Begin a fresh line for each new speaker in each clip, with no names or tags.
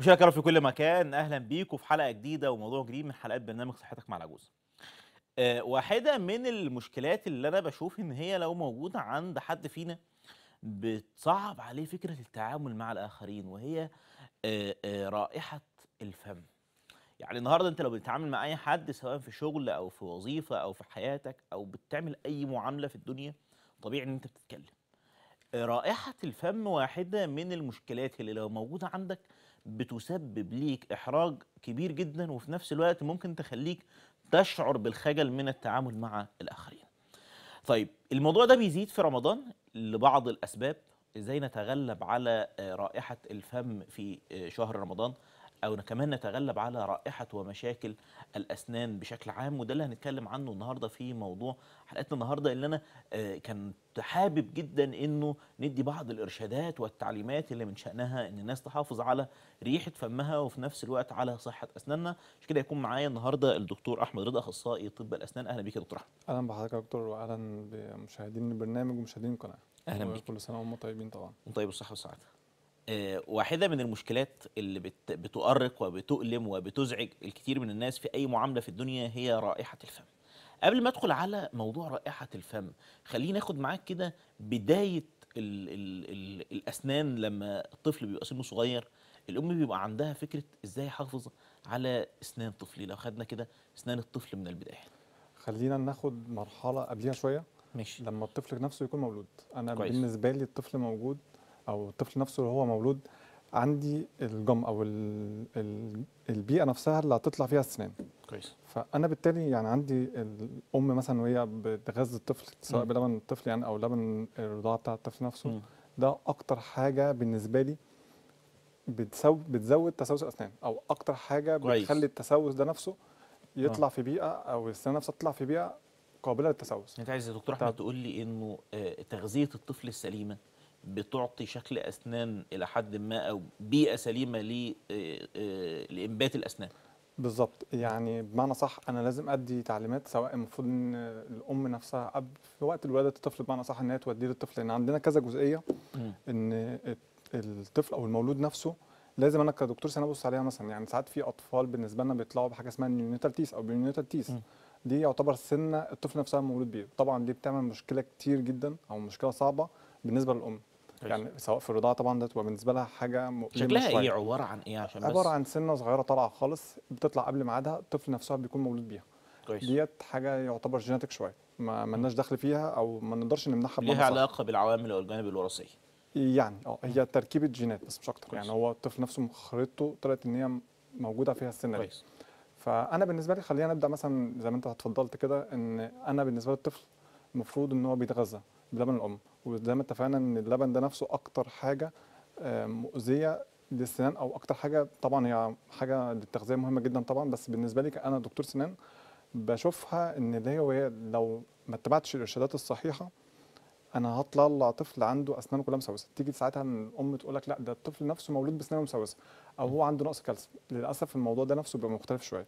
مشاهدينا الكرام في كل مكان اهلا بيكم في حلقه جديده وموضوع جديد من حلقات برنامج صحتك مع العجوز. آه، واحده من المشكلات اللي انا بشوف ان هي لو موجوده عند حد فينا بتصعب عليه فكره التعامل مع الاخرين وهي آه، آه، رائحه الفم. يعني النهارده انت لو بتتعامل مع اي حد سواء في شغل او في وظيفه او في حياتك او بتعمل اي معامله في الدنيا طبيعي ان انت بتتكلم. رائحة الفم واحدة من المشكلات اللي لو موجودة عندك بتسبب ليك إحراج كبير جدا وفي نفس الوقت ممكن تخليك تشعر بالخجل من التعامل مع الآخرين طيب الموضوع ده بيزيد في رمضان لبعض الأسباب إزاي نتغلب على آه، رائحة الفم في آه، شهر رمضان أو كمان نتغلب على رائحة ومشاكل الأسنان بشكل عام وده اللي هنتكلم عنه النهاردة في موضوع حلقتنا النهاردة اللي أنا آه، كنت حابب جدا إنه ندي بعض الإرشادات والتعليمات اللي من شأنها إن الناس تحافظ على ريحة فمها وفي نفس الوقت على صحة أسناننا عشان كده يكون معايا النهاردة الدكتور أحمد رضا أخصائي طب الأسنان أهلا بيك يا دكتور أحمد
اهلا بحضرتك يا دكتور واهلا بمشاهدين البرنامج ومشاهدين القناه
أهلا بيك
كل سنه وهم طيبين طبعا
طيب الصحة والسعادة آه، واحدة من المشكلات اللي بت... بتؤرق وبتؤلم وبتزعج الكثير من الناس في أي معاملة في الدنيا هي رائحة الفم قبل ما أدخل على موضوع رائحة الفم خليني أخد معاك كده بداية ال... ال... ال... الأسنان لما الطفل بيبقى سنه صغير الأم بيبقى عندها فكرة إزاي أحافظ على أسنان طفلي لو خدنا كده أسنان الطفل من البداية
خلينا ناخد مرحله قبليها شويه
ماشي
لما الطفل نفسه يكون مولود انا
كويس.
بالنسبه لي الطفل موجود او الطفل نفسه وهو مولود عندي الجم او ال... ال... البيئه نفسها اللي هتطلع فيها السنان
كويس
فانا بالتالي يعني عندي الام مثلا وهي بتغذي الطفل سواء
مم.
بلبن الطفل يعني او لبن الرضاعه بتاع الطفل نفسه
مم.
ده اكتر حاجه بالنسبه لي بتسو... بتزود تسوس الاسنان او اكتر حاجه
كويس.
بتخلي التسوس ده نفسه يطلع في بيئه او السنان نفسها تطلع في بيئه قابله للتسوس
انت عايز يا دكتور احمد
طب.
تقول لي انه آه، تغذيه الطفل السليمه بتعطي شكل اسنان الى حد ما او بيئه سليمه ل آه، آه، لانبات الاسنان
بالظبط يعني بمعنى صح انا لازم ادي تعليمات سواء المفروض ان الام نفسها قبل في وقت الولاده الطفل بمعنى صح ان هي توديه للطفل لان عندنا كذا جزئيه ان الت- الطفل او المولود نفسه لازم انا كدكتور سنه ابص عليها مثلا يعني ساعات في اطفال بالنسبه لنا بيطلعوا بحاجه اسمها نيونيتال تيس او بيونيتال تيس
مم.
دي يعتبر سنه الطفل نفسها مولود بيه طبعا دي بتعمل مشكله كتير جدا او مشكله صعبه بالنسبه للام يعني سواء في الرضاعه طبعا ده تبقى بالنسبه لها حاجه مؤلمه
شكلها
شوية.
ايه عباره عن ايه عشان بس
عباره عن سنه صغيره طالعه خالص بتطلع قبل ميعادها الطفل نفسها بيكون مولود بيها
كويس
ديت حاجه يعتبر جيناتيك شويه ما ملناش دخل فيها او ما نقدرش نمنعها بمعنى
ليها
صح.
علاقه بالعوامل او الجوانب الوراثيه
يعني اه هي تركيبه جينات بس مش اكتر
كويس.
يعني هو الطفل نفسه خريطته طلعت ان هي موجوده فيها السنه دي
كويس
فانا بالنسبه لي خلينا نبدا مثلا زي ما انت اتفضلت كده ان انا بالنسبه للطفل المفروض ان هو بيتغذى بلبن الام وزي ما اتفقنا ان اللبن ده نفسه اكتر حاجه آه، مؤذيه للسنان او اكتر حاجه طبعا هي حاجه للتغذيه مهمه جدا طبعا بس بالنسبه لي انا دكتور سنان بشوفها ان اللي هي وهي لو ما اتبعتش الارشادات الصحيحه انا هطلع طفل عنده اسنانه كلها مسوسه تيجي ساعتها إن الام تقول لك لا ده الطفل نفسه مولود باسنانه مسوسه او هو عنده نقص كالسيوم للاسف الموضوع ده نفسه بيبقى مختلف شويه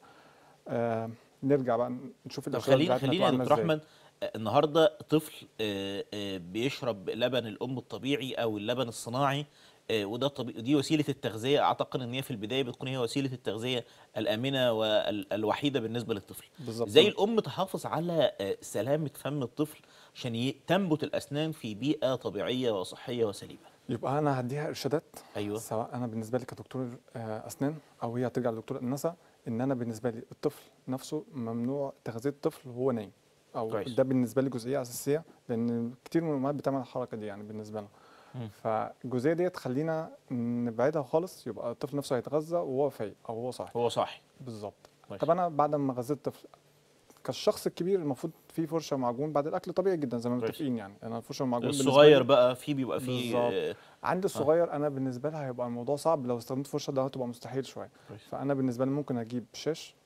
آه نرجع بقى نشوف
طب
الارشادات
خلينا
بتاعتنا
خلينا يا
تبقى عاملة
دكتور
إزاي.
احمد آه، النهارده طفل آه، آه، بيشرب لبن الام الطبيعي او اللبن الصناعي آه، وده طبيعي دي وسيله التغذيه اعتقد ان هي في البدايه بتكون هي وسيله التغذيه الامنه والوحيده بالنسبه للطفل
بالظبط
ازاي الام تحافظ على آه، سلامه فم الطفل عشان ي- تنبت الاسنان في بيئه طبيعيه وصحيه وسليمه
يبقى انا هديها ارشادات
ايوه
سواء انا بالنسبه لي كدكتور آه، اسنان او هي هترجع لدكتور النسا ان انا بالنسبه لي الطفل نفسه ممنوع تغذيه الطفل وهو نايم او
كويس.
ده بالنسبه لي جزئيه اساسيه لان كتير من الامهات بتعمل الحركه دي يعني بالنسبه لنا
مم.
فالجزئيه ديت خلينا نبعدها خالص يبقى الطفل نفسه هيتغذى وهو فايق او هو صاحي
هو صاحي
بالظبط
كويس.
طب انا بعد ما غذيت الطفل كالشخص الكبير المفروض في فرشه ومعجون بعد الاكل طبيعي جدا زي ما
كويس.
متفقين يعني انا الفرشه والمعجون بالنسبة
الصغير
لي-
بقى فيه بيبقى فيه
بالظبط.
آه،
عند الصغير انا بالنسبه لها هيبقى الموضوع صعب لو استخدمت فرشه ده هتبقى مستحيل شويه
كويس.
فانا بالنسبه لي ممكن اجيب شاش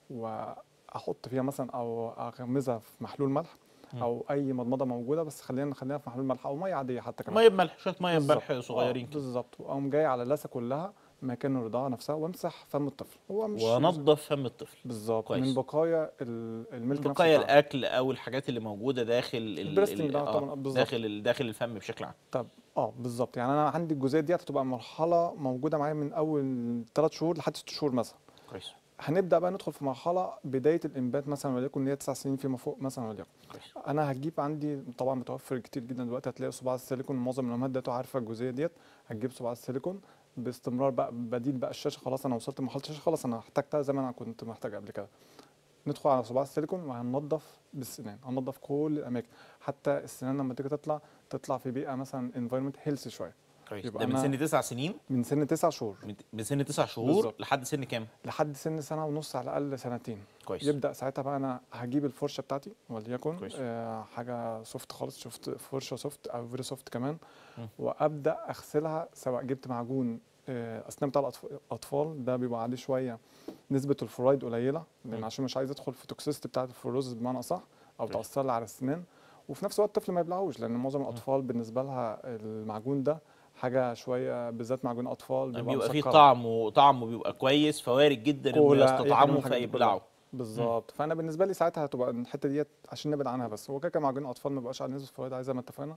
واحط فيها مثلا او اغمزها في محلول ملح
مم.
او اي مضمضه موجوده بس خلينا نخليها في محلول ملح او ميه عاديه حتى كمان
ميه بملح شويه ميه
بالظبط.
بملح صغيرين
آه،
كده
بالظبط واقوم جاي على اللثه كلها مكان الرضاعه نفسها وامسح فم الطفل هو مش
ونظف فم الطفل
بالظبط
كويس.
من بقايا ال- الملك نفسه
بقايا
بتاعه.
الاكل او الحاجات اللي موجوده داخل ال-
البريستنج
ال-
ده
آه،
طبعاً، بالظبط.
داخل ال- داخل الفم بشكل عام
طب اه بالظبط يعني انا عندي الجزئيه ديت هتبقى مرحله موجوده معايا من اول ثلاث شهور لحد ست شهور مثلا
كويس
هنبدا بقى ندخل في مرحله بدايه الانبات مثلا وليكن ان هي تسع سنين فيما فوق مثلا وليكن
كويس
انا هجيب عندي طبعا متوفر كتير جدا دلوقتي هتلاقي صباع السيليكون معظم الامهات دلوقتي عارفه الجزئيه ديت هتجيب صباع السيليكون باستمرار بقى بديل بقى الشاشه خلاص انا وصلت لمرحله الشاشه خلاص انا احتاجتها زي ما انا كنت محتاج قبل كده ندخل على صباع السيليكون وهننضف بالسنان هننضف كل الاماكن حتى السنان لما تيجي تطلع تطلع في بيئه مثلا انفايرمنت هيلثي شويه
كويس
يبقى
ده من
أنا-
سن تسع سنين
من سن تسع شهور
من- من سن تسع شهور
بالظبط.
لحد سن كام؟
لحد سن سنه ونص على الاقل سنتين
كويس
يبدا ساعتها بقى انا هجيب الفرشه بتاعتي وليكن
كويس.
آه حاجه سوفت خالص شفت فرشه سوفت او فيري سوفت كمان
مم.
وابدا اغسلها سواء جبت معجون آه اسنان بتاع الأطف- الاطفال ده بيبقى عليه شويه نسبه الفلورايد قليله لان
مم.
عشان مش عايز ادخل في توكسيستي بتاعه الفلوروز بمعنى اصح او
كويس.
تاثر لي على السنان وفي نفس الوقت الطفل ما يبلعوش لان معظم الاطفال بالنسبه لها المعجون ده حاجه شويه بالذات معجون اطفال
بيبقى فيه
مسكر.
طعم طعمه بيبقى كويس فوارد جدا انه
كولا، أي حاجة من
يستطعموا
الحاجات دي
فيبلعوا
بالظبط فانا بالنسبه لي ساعتها هتبقى الحته ديت عشان نبعد عنها بس هو كده كده معجون الاطفال ما بقاش على نسبه فوائد عايزه ما اتفقنا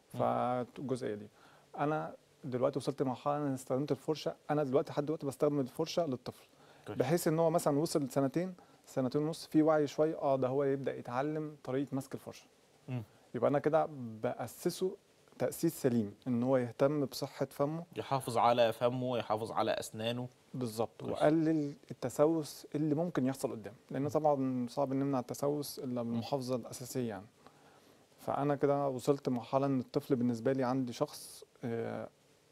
فالجزئيه دي انا دلوقتي وصلت لمرحله انا استخدمت الفرشه انا دلوقتي لحد دلوقتي بستخدم الفرشه للطفل
كويس.
بحيث ان هو مثلا وصل سنتين سنتين ونص في وعي شويه اه ده هو يبدا يتعلم طريقه مسك الفرشه
مم.
يبقى انا كده باسسه تاسيس سليم ان هو يهتم بصحه فمه
يحافظ على فمه يحافظ على اسنانه
بالظبط
كويس.
وقلل التسوس اللي ممكن يحصل قدام لان طبعا صعب ان نمنع التسوس الا بالمحافظه الاساسيه يعني فانا كده وصلت لمرحله ان الطفل بالنسبه لي عندي شخص آه،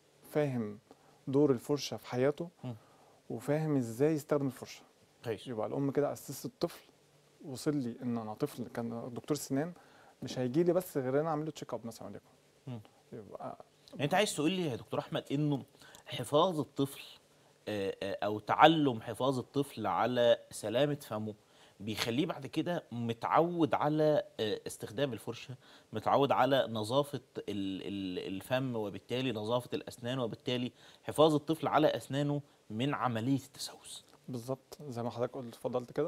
فاهم دور الفرشه في حياته
مم.
وفاهم ازاي يستخدم الفرشه
كويس
يبقى الام كده اسست الطفل وصل لي ان انا طفل كان دكتور سنان مش هيجي لي بس غير انا اعمل له تشيك اب مثلا وليكن
مم.
يبقى
انت عايز تقول لي يا دكتور احمد انه حفاظ الطفل آه، آه، او تعلم حفاظ الطفل على سلامه فمه بيخليه بعد كده متعود على آه، استخدام الفرشه متعود على نظافه ال- ال- الفم وبالتالي نظافه الاسنان وبالتالي حفاظ الطفل على اسنانه من عمليه التسوس
بالظبط زي ما حضرتك قلت اتفضلت كده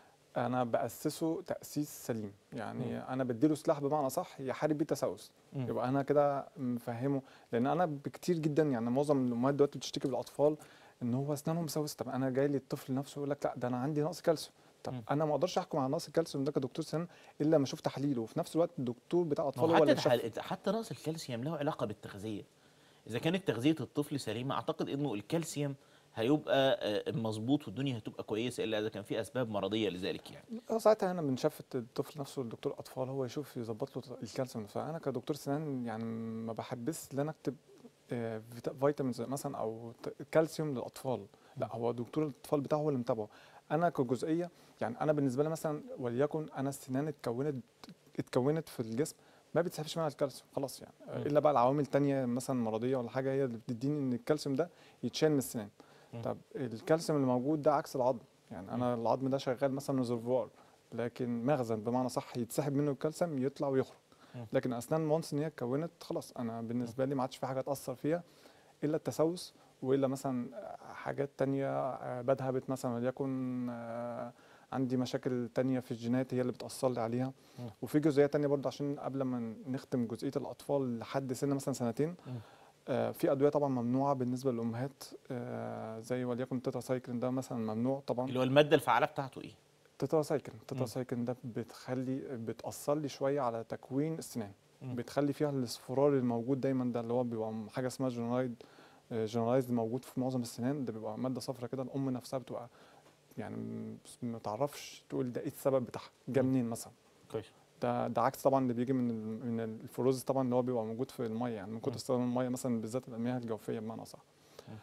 انا باسسه تاسيس سليم يعني
مم.
انا بديله سلاح بمعنى صح يحارب بيه التسوس
مم.
يبقى انا كده مفهمه لان انا بكتير جدا يعني معظم الامهات دلوقتي بتشتكي بالاطفال ان هو اسنانهم مسوسه طب انا جاي لي الطفل نفسه يقول لك لا ده انا عندي نقص كالسيوم طب
مم.
انا ما اقدرش احكم على نقص الكالسيوم ده كدكتور سنان الا لما اشوف تحليله وفي نفس الوقت الدكتور بتاع
ما
اطفال
هو
هو اللي
حتى
يشخص.
الح- حتى نقص الكالسيوم له علاقه بالتغذيه اذا كانت تغذيه الطفل سليمه اعتقد انه الكالسيوم هيبقى آه، مظبوط والدنيا هتبقى كويسه الا اذا كان في اسباب مرضيه لذلك يعني
اه ساعتها انا بنشفت الطفل نفسه لدكتور اطفال هو يشوف يظبط له الكالسيوم فانا كدكتور سنان يعني ما بحبس ان انا اكتب آه، فيتا- فيتامينز مثلا او ت- كالسيوم للاطفال لا هو دكتور الاطفال بتاعه هو اللي متابعه انا كجزئيه يعني انا بالنسبه لي مثلا وليكن انا السنان اتكونت اتكونت في الجسم ما بتسحبش منها الكالسيوم خلاص يعني آه،
مم.
الا بقى العوامل تانية مثلا مرضيه ولا حاجه هي اللي بتديني ان الكالسيوم ده يتشال من السنان
مم.
طب الكالسيوم اللي موجود ده عكس العظم يعني انا العظم ده شغال مثلا ريزرفوار لكن مخزن بمعنى صح يتسحب منه الكالسيوم يطلع ويخرج
مم.
لكن اسنان وانس ان هي اتكونت خلاص انا بالنسبه لي ما عادش في حاجه تاثر فيها الا التسوس والا مثلا حاجات تانية آه، بدهبت مثلا وليكن آه، عندي مشاكل تانية في الجينات هي اللي بتأثر لي عليها
مم.
وفي جزئية تانية برضه عشان قبل ما نختم جزئية الأطفال لحد سن مثلا سنتين
مم.
آه، في أدوية طبعا ممنوعة بالنسبة للأمهات آه، زي وليكن التتراسايكلين ده مثلا ممنوع طبعا
اللي هو الماده الفعاله بتاعته ايه
التتراسايكلين التتراسايكلين ده بتخلي بتأثر لي شوية على تكوين السنان
مم.
بتخلي فيها الاصفرار الموجود دايما ده اللي هو بيبقى حاجة اسمها جنرايد جنرالايزد موجود في معظم السنان ده بيبقى مادة صفرا كده الأم نفسها بتبقى يعني م- ما تعرفش تقول ده ايه السبب بتاعها جه
مم.
منين مثلا
كويس
ده ده عكس طبعا اللي بيجي من ال- من الفلوروز طبعا اللي هو بيبقى موجود في الميه يعني من
مم.
كتر استخدام الميه مثلا بالذات المياه الجوفيه بمعنى صح
مم.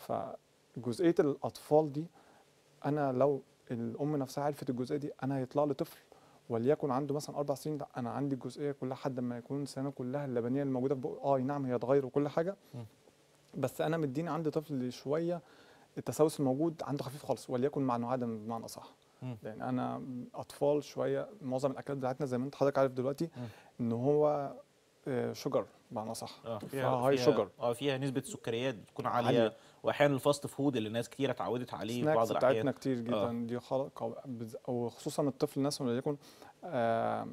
فجزئيه الاطفال دي انا لو الام نفسها عرفت الجزئيه دي انا هيطلع لي طفل وليكن عنده مثلا اربع سنين لا انا عندي الجزئيه كلها لحد ما يكون سنه كلها اللبنيه الموجوده في بقه اه نعم هي اتغير وكل حاجه
مم.
بس انا مديني عندي طفل شويه التسوس الموجود عنده خفيف خالص وليكن مع انه عدم بمعنى صح
مم.
لان انا اطفال شويه معظم الاكلات بتاعتنا زي ما انت حضرتك عارف دلوقتي
مم.
ان هو شوجر بمعنى صح
اه
فيها هاي شوجر
اه فيها نسبه سكريات بتكون عاليه,
عالية.
واحيانا الفاست فود اللي ناس كتير اتعودت عليه في بعض
سناكس بتاعتنا
الاحيان
كتير جدا
آه.
دي خلق وخصوصا الطفل الناس اللي يكون آه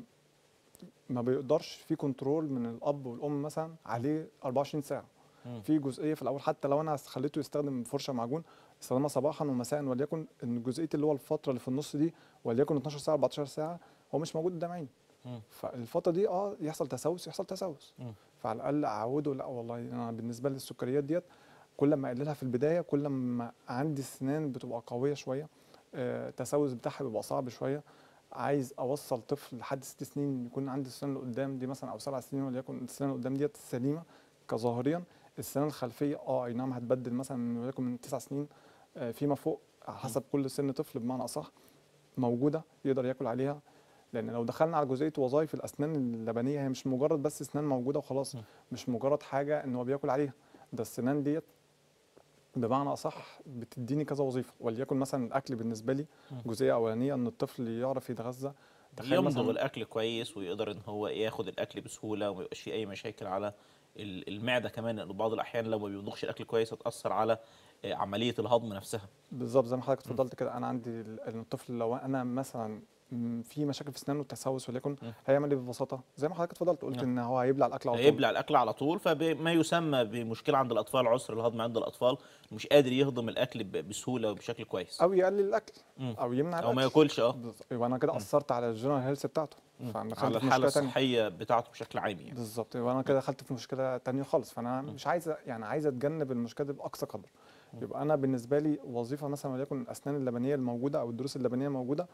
ما بيقدرش في كنترول من الاب والام مثلا عليه 24 ساعه
مم.
في جزئيه في الاول حتى لو انا خليته يستخدم فرشه معجون يستخدمها صباحا ومساء وليكن ان جزئيه اللي هو الفتره اللي في النص دي وليكن 12 ساعه 14 ساعه هو مش موجود قدام عيني
مم.
فالفتره دي اه يحصل تسوس يحصل تسوس
مم.
فعلى الاقل اعوده لا والله انا بالنسبه لي السكريات ديت كل ما اقللها في البدايه كل ما عندي سنان بتبقى قويه شويه آه، التسوس بتاعها بيبقى صعب شويه عايز اوصل طفل لحد ست سنين يكون عندي السنان اللي قدام دي مثلا او سبع سنين وليكن السنان اللي قدام ديت سليمه كظاهريا السنان الخلفيه اه اي نعم هتبدل مثلا من وليكن من تسع سنين آه، فيما فوق على حسب كل سن طفل بمعنى اصح موجوده يقدر ياكل عليها لان لو دخلنا على جزئيه وظائف الاسنان اللبنيه هي مش مجرد بس اسنان موجوده وخلاص
م.
مش مجرد حاجه ان هو بياكل عليها ده السنان ديت بمعنى اصح بتديني كذا وظيفه وليكن مثلا الاكل بالنسبه لي
م.
جزئيه اولانيه ان الطفل يعرف يتغذى تخيل
يمضغ
مثلا
الاكل كويس ويقدر ان هو ياخد الاكل بسهوله وما يبقاش فيه اي مشاكل على ال- المعده كمان لان بعض الاحيان لو ما بيمضغش الاكل كويس هتاثر على آه، عمليه الهضم نفسها
بالظبط زي ما حضرتك اتفضلت كده انا عندي ال- إن الطفل لو انا مثلا م- في مشاكل في اسنانه تسوس وليكن
م.
هيعمل ايه ببساطه زي ما حضرتك اتفضلت قلت
نعم.
ان هو هيبلع الاكل على طول
هيبلع الاكل على طول فما يسمى بمشكله عند الاطفال عسر الهضم عند الاطفال مش قادر يهضم الاكل ب- بسهوله وبشكل كويس
او يقلل الاكل
مم.
او يمنع
او ما
الأكل.
ياكلش اه
بالظبط. يبقى انا كده
مم.
اثرت على الجنرال هيلث بتاعته
مم.
فانا
على
دخلت في
الحاله
مشكله تانية
الصحيه بتاعته بشكل عام يعني
بالظبط يبقى انا كده دخلت في مشكله تانية خالص فانا مش عايز أ- يعني عايز اتجنب المشكله دي باقصى قدر
مم.
يبقى انا بالنسبه لي وظيفه مثلا وليكن الاسنان اللبنيه الموجوده او الضروس اللبنيه الموجوده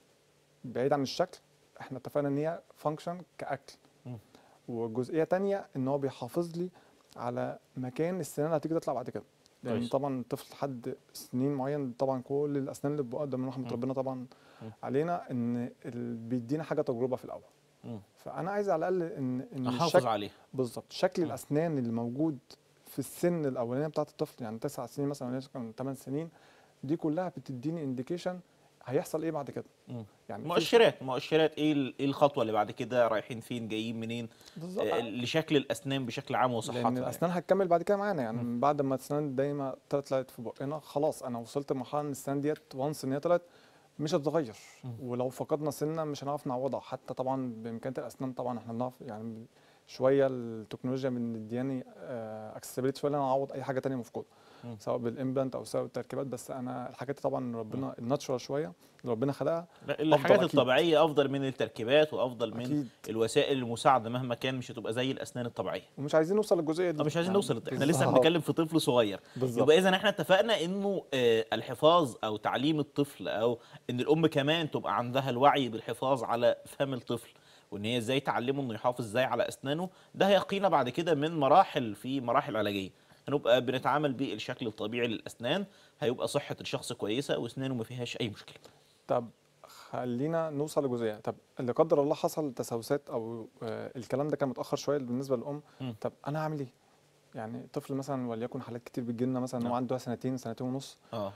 بعيد عن الشكل احنا اتفقنا ان هي فانكشن كاكل
مم.
وجزئيه تانية ان هو بيحافظ لي على مكان السنان اللي هتيجي تطلع بعد كده لان
كويس.
طبعا الطفل لحد سنين معين طبعا كل الاسنان اللي بتبقى من رحمه
مم.
ربنا طبعا
مم.
علينا ان ال- بيدينا حاجه تجربه في الاول
مم.
فانا عايز على الاقل ان ان
احافظ
الشكل
عليه
بالظبط شكل
مم.
الاسنان اللي موجود في السن الاولانيه بتاعت الطفل يعني تسع سنين مثلا ولا يمكن 8 سنين دي كلها بتديني انديكيشن هيحصل ايه بعد كده
مم.
يعني في-
مؤشرات مؤشرات ايه ال- ايه الخطوه اللي بعد كده رايحين فين جايين منين
بالظبط
آه، لشكل الاسنان بشكل عام وصحتها
لان
يعني.
الاسنان هتكمل بعد كده معانا يعني
مم.
من بعد ما الاسنان دايما طلعت في بقنا خلاص انا وصلت لمرحله ان الاسنان ديت وانس ان هي طلعت مش هتتغير
مم.
ولو فقدنا سنه مش هنعرف نعوضها حتى طبعا بامكانيه الاسنان طبعا احنا بنعرف يعني شويه التكنولوجيا بندياني اكسسبيليتي شويه ان انا اعوض اي حاجه تانية مفقوده
مم.
سواء بالامبلانت او سواء بالتركيبات بس انا الحاجات دي طبعا ربنا الناتشورال شويه اللي ربنا خلقها
لا، الحاجات
أكيد.
الطبيعيه افضل من التركيبات وافضل من
اكيد
الوسائل المساعده مهما كان مش هتبقى زي الاسنان الطبيعيه
ومش عايزين نوصل للجزئيه دي
طب مش عايزين
يعني
نوصل احنا لسه
بالظبط.
بنتكلم في طفل صغير
بالظبط
يبقى اذا احنا اتفقنا انه آه، الحفاظ او تعليم الطفل او ان الام كمان تبقى عندها الوعي بالحفاظ على فم الطفل وان هي ازاي تعلمه انه يحافظ ازاي على اسنانه ده هيقينا بعد كده من مراحل في مراحل علاجيه هنبقى بنتعامل بالشكل الطبيعي للاسنان هيبقى صحه الشخص كويسه واسنانه ما فيهاش اي مشكله
طب خلينا نوصل لجزئيه طب اللي قدر الله حصل تسوسات او آه، الكلام ده كان متاخر شويه بالنسبه للام
مم.
طب انا هعمل ايه يعني طفل مثلا وليكن حالات كتير بتجيلنا مثلا ان هو
نعم.
عنده سنتين سنتين ونص
اه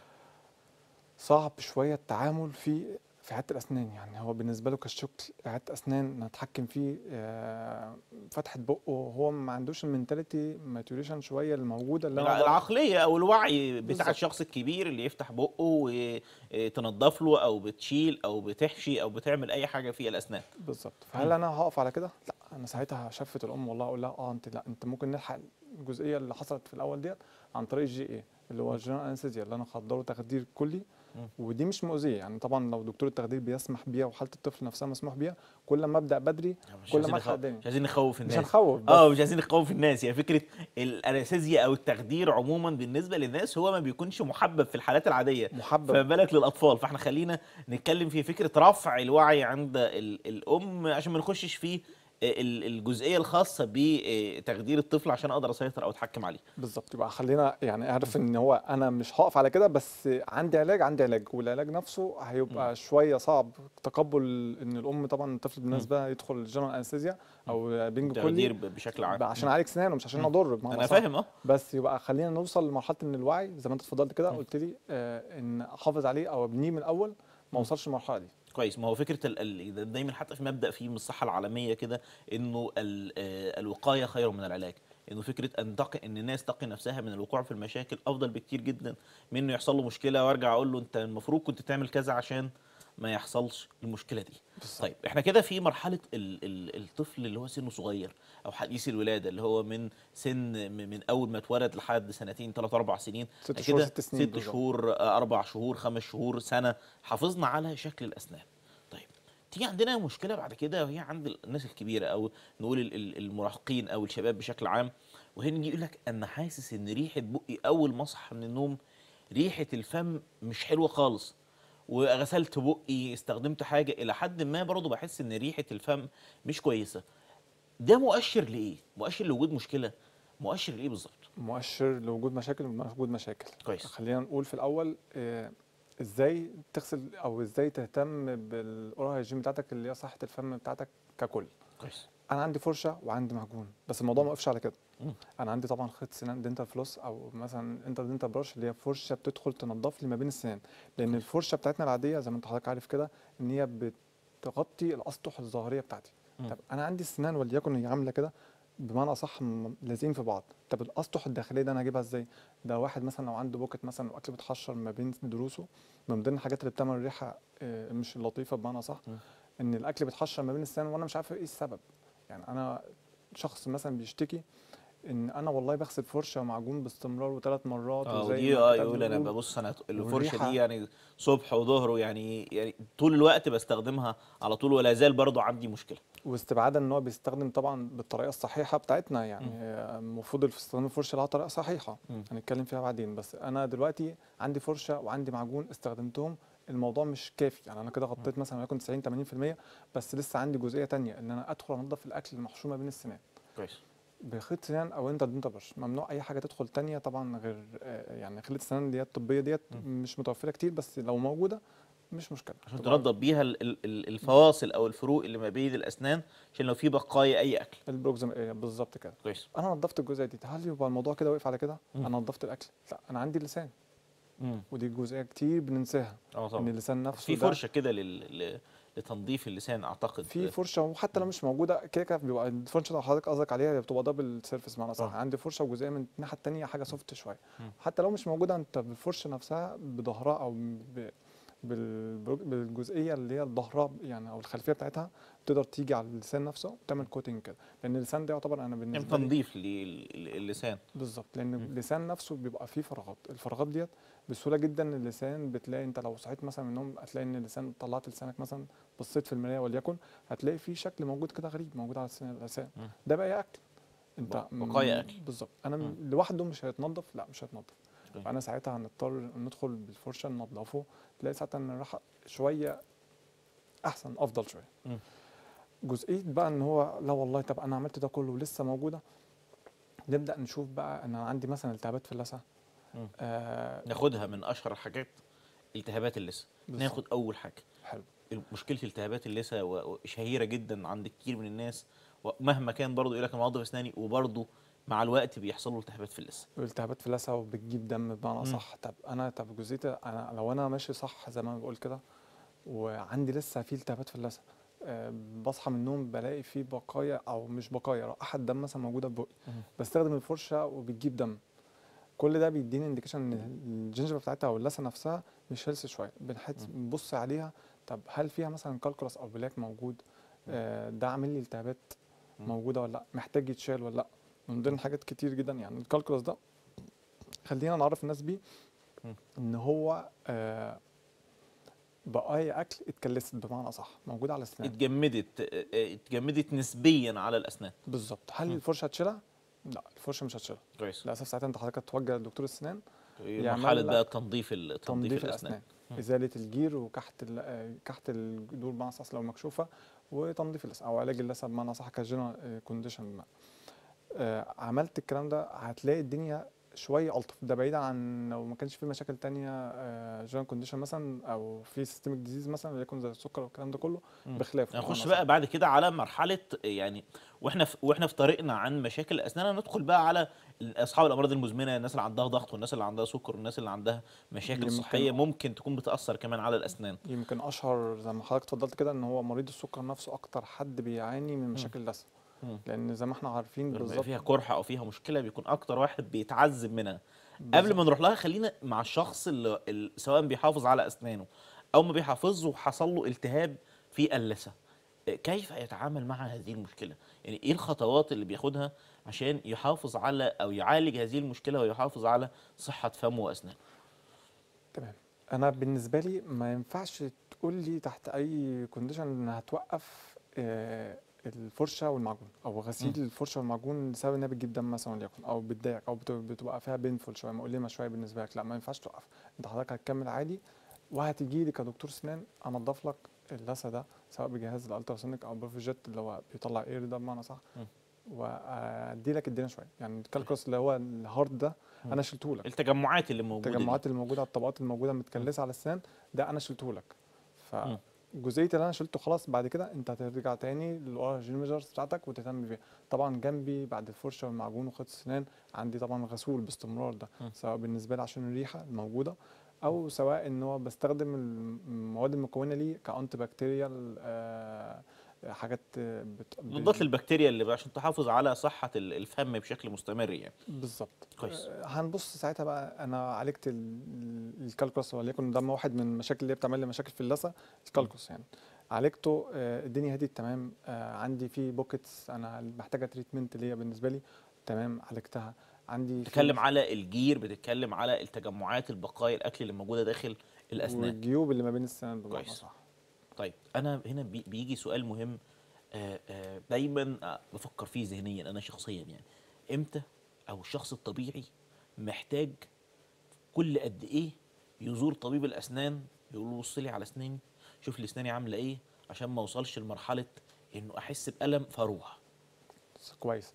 صعب شويه التعامل في في عياده الاسنان يعني هو بالنسبه له كشكل عياده اسنان نتحكم فيه آه، فتحه بقه هو ما عندوش المنتاليتي ماتوريشن شويه الموجوده اللي
الع-
انا
العقليه او الوعي بتاع
بالظبط.
الشخص الكبير اللي يفتح بقه وتنظف له او بتشيل او بتحشي او بتعمل اي حاجه في الاسنان
بالظبط فهل انا هقف على كده لا انا ساعتها شفت الام والله اقول لها اه انت لا انت ممكن نلحق الجزئيه اللي حصلت في الاول ديت عن طريق الجي اي اللي هو الجنرال انستيزيا اللي انا خدره تخدير كلي
مم.
ودي مش مؤذيه يعني طبعا لو دكتور التخدير بيسمح بيها وحاله الطفل نفسها مسموح بيها كل ما ابدا بدري
مش
كل
عايزين
ما الحق
نخوف-
الدنيا
مش عايزين نخوف
مش
الناس
هنخوف بس
اه مش عايزين نخوف الناس يعني فكره الانستيزيا او التخدير عموما بالنسبه للناس هو ما بيكونش محبب في الحالات العاديه
محبب
فما بالك للاطفال فاحنا خلينا نتكلم في فكره رفع الوعي عند ال- الام عشان ما نخشش في ال- الجزئيه الخاصه بتخدير الطفل عشان اقدر اسيطر او اتحكم عليه
بالظبط يبقى خلينا يعني اعرف ان هو انا مش هقف على كده بس عندي علاج عندي علاج والعلاج نفسه هيبقى شويه صعب تقبل ان الام طبعا الطفل بالنسبه لها يدخل الجنرال انستيزيا او بنج
تخدير
كلي
ب- بشكل عام
عشان اعالج سنانه مش عشان
مم.
اضر بمعنى
انا
أصح.
فاهم اه
بس يبقى خلينا نوصل لمرحله ان الوعي زي ما انت اتفضلت كده
مم.
قلت لي آه ان احافظ عليه او ابنيه من الاول ما
مم.
اوصلش للمرحله دي
كويس ما هو فكره ال... ال... دايما حتى في مبدا في من الصحه العالميه كده انه ال... آه، الوقايه خير من العلاج انه فكره ان تقي ان الناس تقي نفسها من الوقوع في المشاكل افضل بكتير جدا من انه يحصل له مشكله وارجع اقول له انت المفروض كنت تعمل كذا عشان ما يحصلش المشكله دي
بالظبط.
طيب احنا كده في مرحله ال... ال... الطفل اللي هو سنه صغير او حديث الولاده اللي هو من سن م- من اول ما اتولد لحد سنتين ثلاث اربع سنين
ست
كده
شهور ست سنين
ست
بالظبط.
شهور آه، اربع شهور خمس شهور سنه حافظنا على شكل الاسنان طيب تيجي عندنا مشكله بعد كده وهي عند الناس الكبيره او نقول ال- ال- المراهقين او الشباب بشكل عام وهي يجي يقول لك انا حاسس ان ريحه بقي اول ما اصحى من النوم ريحه الفم مش حلوه خالص وغسلت بقي استخدمت حاجه الى حد ما برضه بحس ان ريحه الفم مش كويسه ده مؤشر لايه مؤشر لوجود مشكله مؤشر لايه بالظبط
مؤشر لوجود مشاكل وجود مشاكل
كويس
خلينا نقول في الاول آه، ازاي تغسل او ازاي تهتم بالاورال هيجين بتاعتك اللي هي صحه الفم بتاعتك ككل
كويس
انا عندي فرشه وعندي معجون بس الموضوع ما وقفش على كده
مم.
انا عندي طبعا خيط سنان دنتال فلوس او مثلا انت دنتال براش اللي هي فرشه بتدخل تنظف لي ما بين السنان لان الفرشه بتاعتنا العاديه زي ما انت حضرتك عارف كده ان هي بتغطي الاسطح الظاهريه بتاعتي
مم.
طب انا عندي السنان وليكن هي عامله كده بمعنى اصح م- لازقين في بعض طب الاسطح الداخليه ده انا هجيبها ازاي ده واحد مثلا لو عنده بوكت مثلا واكل بيتحشر ما بين دروسه من ضمن الحاجات اللي بتعمل ريحه آه، مش لطيفه بمعنى صح
مم.
ان الاكل بيتحشر ما بين السنان وانا مش عارف ايه السبب يعني انا شخص مثلا بيشتكي ان انا والله بغسل فرشه ومعجون باستمرار وثلاث مرات
اه
وزي
ودي
ما
اه
الكتاب
يقول انا
بيقول.
ببص انا الفرشه
والريحة-
دي يعني صبح وظهر يعني يعني طول الوقت بستخدمها على طول ولا زال برضو عندي مشكله
واستبعادا ان هو بيستخدم طبعا بالطريقه الصحيحه بتاعتنا يعني
مم.
آه، المفروض استخدام الفرشه لها طريقه صحيحه
مم.
هنتكلم فيها بعدين بس انا دلوقتي عندي فرشه وعندي معجون استخدمتهم الموضوع مش كافي يعني انا كده غطيت مثلا وليكن 90 80% بس لسه عندي جزئيه تانية ان انا ادخل انضف الاكل المحشو ما بين السنان
كويس
بخيط سنان او انت دنت برش ممنوع اي حاجه تدخل تانية طبعا غير آه، يعني خليه السنان ديت الطبيه ديت
مم.
مش متوفره كتير بس لو موجوده مش مشكله
عشان
طبعاً.
تنظف بيها ال- ال- ال- الفواصل او الفروق اللي ما بين الاسنان عشان لو في بقايا اي اكل
البروكزم إيه بالظبط كده
كويس
انا نظفت الجزئيه دي هل يبقى الموضوع كده وقف على كده
مم.
انا نظفت الاكل لا انا عندي لسان
امم
ودي جزئيه كتير بننساها
اه
ان
طبعا
اللسان نفسه
في
ده
فرشه كده لل... ل- لتنظيف اللسان اعتقد
في فرشه وحتى لو مش موجوده كده كده بيبقى الفرشه اللي حضرتك قصدك عليها هي بتبقى دبل سيرفيس معنى صح
آه.
عندي فرشه وجزئيه من الناحيه التانيه حاجه سوفت شويه
مم.
حتى لو مش موجوده انت بالفرشه نفسها بظهرها او ب... بال... بالجزئيه اللي هي الظهرها يعني او الخلفيه بتاعتها تقدر تيجي على اللسان نفسه وتعمل كوتنج كده لان اللسان ده يعتبر انا
يعني
بالنسبه لي
تنظيف للسان
بالظبط لان
مم.
اللسان نفسه بيبقى فيه فراغات الفراغات ديت بسهوله جدا اللسان بتلاقي انت لو صحيت مثلا من النوم هتلاقي ان اللسان طلعت لسانك مثلا بصيت في المرايه وليكن هتلاقي فيه شكل موجود كده غريب موجود على لسان اللسان
مم.
ده بقى اكل انت
بق- بقايا
م-
أكل.
بالظبط انا
مم.
م- لوحده مش هيتنضف لا مش هيتنضف
طيب.
فانا ساعتها هنضطر ندخل بالفرشه ننضفه تلاقي ساعتها ان الراحه شويه احسن افضل شويه
مم.
جزئيه بقى ان هو لا والله طب انا عملت ده كله ولسه موجوده نبدا نشوف بقى ان انا عندي مثلا التهابات في اللثه
مم.
آه
ناخدها من اشهر الحاجات التهابات اللثه
بالظبط.
ناخد اول حاجه
حلو
مشكله التهابات اللثه و- وشهيره جدا عند كتير من الناس ومهما كان برضه يقول لك انا منظف اسناني وبرضه مع الوقت بيحصل له التهابات في اللثه
التهابات في اللثه وبتجيب دم بمعنى
مم.
صح طب انا طب جزئيه انا لو انا ماشي صح زي ما بقول كده وعندي لسه في التهابات في اللثه آه، بصحى من النوم بلاقي في بقايا او مش بقايا رائحه دم مثلا موجوده في بقي
مم.
بستخدم الفرشه وبتجيب دم كل ده بيديني انديكيشن ان الجنجبه بتاعتها او اللثه نفسها مش هيلث شويه بنحس
مم.
بنبص عليها طب هل فيها مثلا كالكولاس او بلاك موجود آه، ده عامل لي التهابات
مم.
موجوده ولا لا محتاج يتشال ولا لا من ضمن حاجات كتير جدا يعني الكالكولاس ده خلينا نعرف الناس بيه
مم.
ان هو آه، بقايا اكل اتكلست بمعنى صح موجوده على الاسنان
اتجمدت آه، آه، اتجمدت نسبيا على الاسنان
بالظبط هل
مم.
الفرشه هتشيلها لا الفرشه مش هتشيلها
كويس
للاسف ساعتها انت حضرتك توجه لدكتور السنان
مرحله
لك
بقى تنظيف ال- تنظيف
تنظيف
الاسنان
الاسنان
مم.
ازاله الجير وكحت ال- آه، كحت الجذور بمعنى صح لو مكشوفه وتنظيف اللثه او علاج اللثه بمعنى صح كجنرال كونديشن عملت الكلام ده هتلاقي الدنيا شويه الطف ده بعيدا عن لو ما كانش في مشاكل تانية جون كونديشن مثلا او في سيستميك ديزيز مثلا وليكن زي السكر والكلام ده كله
مم.
بخلافه
نخش
بمعنى
بقى بعد كده على مرحله يعني واحنا في واحنا في طريقنا عن مشاكل الاسنان ندخل بقى على اصحاب الامراض المزمنه الناس اللي عندها ضغط والناس اللي عندها سكر والناس اللي عندها مشاكل
يمكن-
صحيه ممكن تكون بتاثر كمان على الاسنان
يمكن اشهر زي ما حضرتك اتفضلت كده ان هو مريض السكر نفسه اكتر حد بيعاني من مشاكل اللثه
مم.
لان زي ما احنا عارفين
لما يبقى
بالظبط
فيها قرحه او فيها مشكله بيكون اكتر واحد بيتعذب منها قبل
بالظبط.
ما نروح لها خلينا مع الشخص اللي اللي سواء بيحافظ على اسنانه او ما بيحافظش وحصل له التهاب في اللثه كيف يتعامل مع هذه المشكله يعني ايه الخطوات اللي بياخدها عشان يحافظ على او يعالج هذه المشكله ويحافظ على صحه فمه واسنانه
تمام انا بالنسبه لي ما ينفعش تقول لي تحت اي كونديشن ان هتوقف آه، الفرشه والمعجون او غسيل
مم.
الفرشه والمعجون بسبب انها بتجيب دم مثلا وليكن او بتضايقك او بت- بتبقى فيها بينفول شويه مؤلمه شويه بالنسبه لك لا ما ينفعش توقف انت حضرتك هتكمل عادي وهتيجي لي كدكتور سنان انضف لك اللثه ده سواء بجهاز الالتراسونيك او بروفيجيت اللي هو بيطلع اير ده بمعنى صح
مم.
وادي لك الدنيا شويه يعني الكالكوس اللي هو الهارد ده
مم.
انا شلته لك
التجمعات اللي موجوده دي.
التجمعات اللي موجوده على الطبقات الموجوده متكلسه على السنان ده انا شلته لك
مم.
فجزئيه اللي انا شلته خلاص بعد كده انت هترجع تاني للاورجين ميجرز بتاعتك وتهتم بيها طبعا جنبي بعد الفرشه والمعجون وخيط السنان عندي طبعا غسول باستمرار ده
مم.
سواء بالنسبه لي عشان الريحه الموجوده او سواء ان هو بستخدم المواد المكونه ليه كانتي بكتيريال آه حاجات آه، بت...
مضادات للبكتيريا اللي عشان تحافظ على صحه ال- الفم بشكل مستمر يعني
بالظبط
كويس.
آه، هنبص ساعتها بقى انا عالجت ال- ال- الكالكوس وليكن ده واحد من المشاكل اللي هي بتعمل لي مشاكل في اللثه الكالكوس يعني عالجته آه، الدنيا هديت تمام آه، عندي في بوكيتس انا محتاجه تريتمنت ليا بالنسبه لي تمام عالجتها عندي في-
بتتكلم على الجير بتتكلم على التجمعات البقايا الاكل اللي موجوده داخل الاسنان
والجيوب اللي ما بين السنان بمعنى
كويس.
صح
طيب انا هنا بي- بيجي سؤال مهم آه، آه، دايما آه، بفكر فيه ذهنيا انا شخصيا يعني امتى او الشخص الطبيعي محتاج كل قد ايه يزور طبيب الاسنان يقول له بص لي على اسناني شوف لي اسناني عامله ايه عشان ما اوصلش لمرحله انه احس بالم فاروح
كويس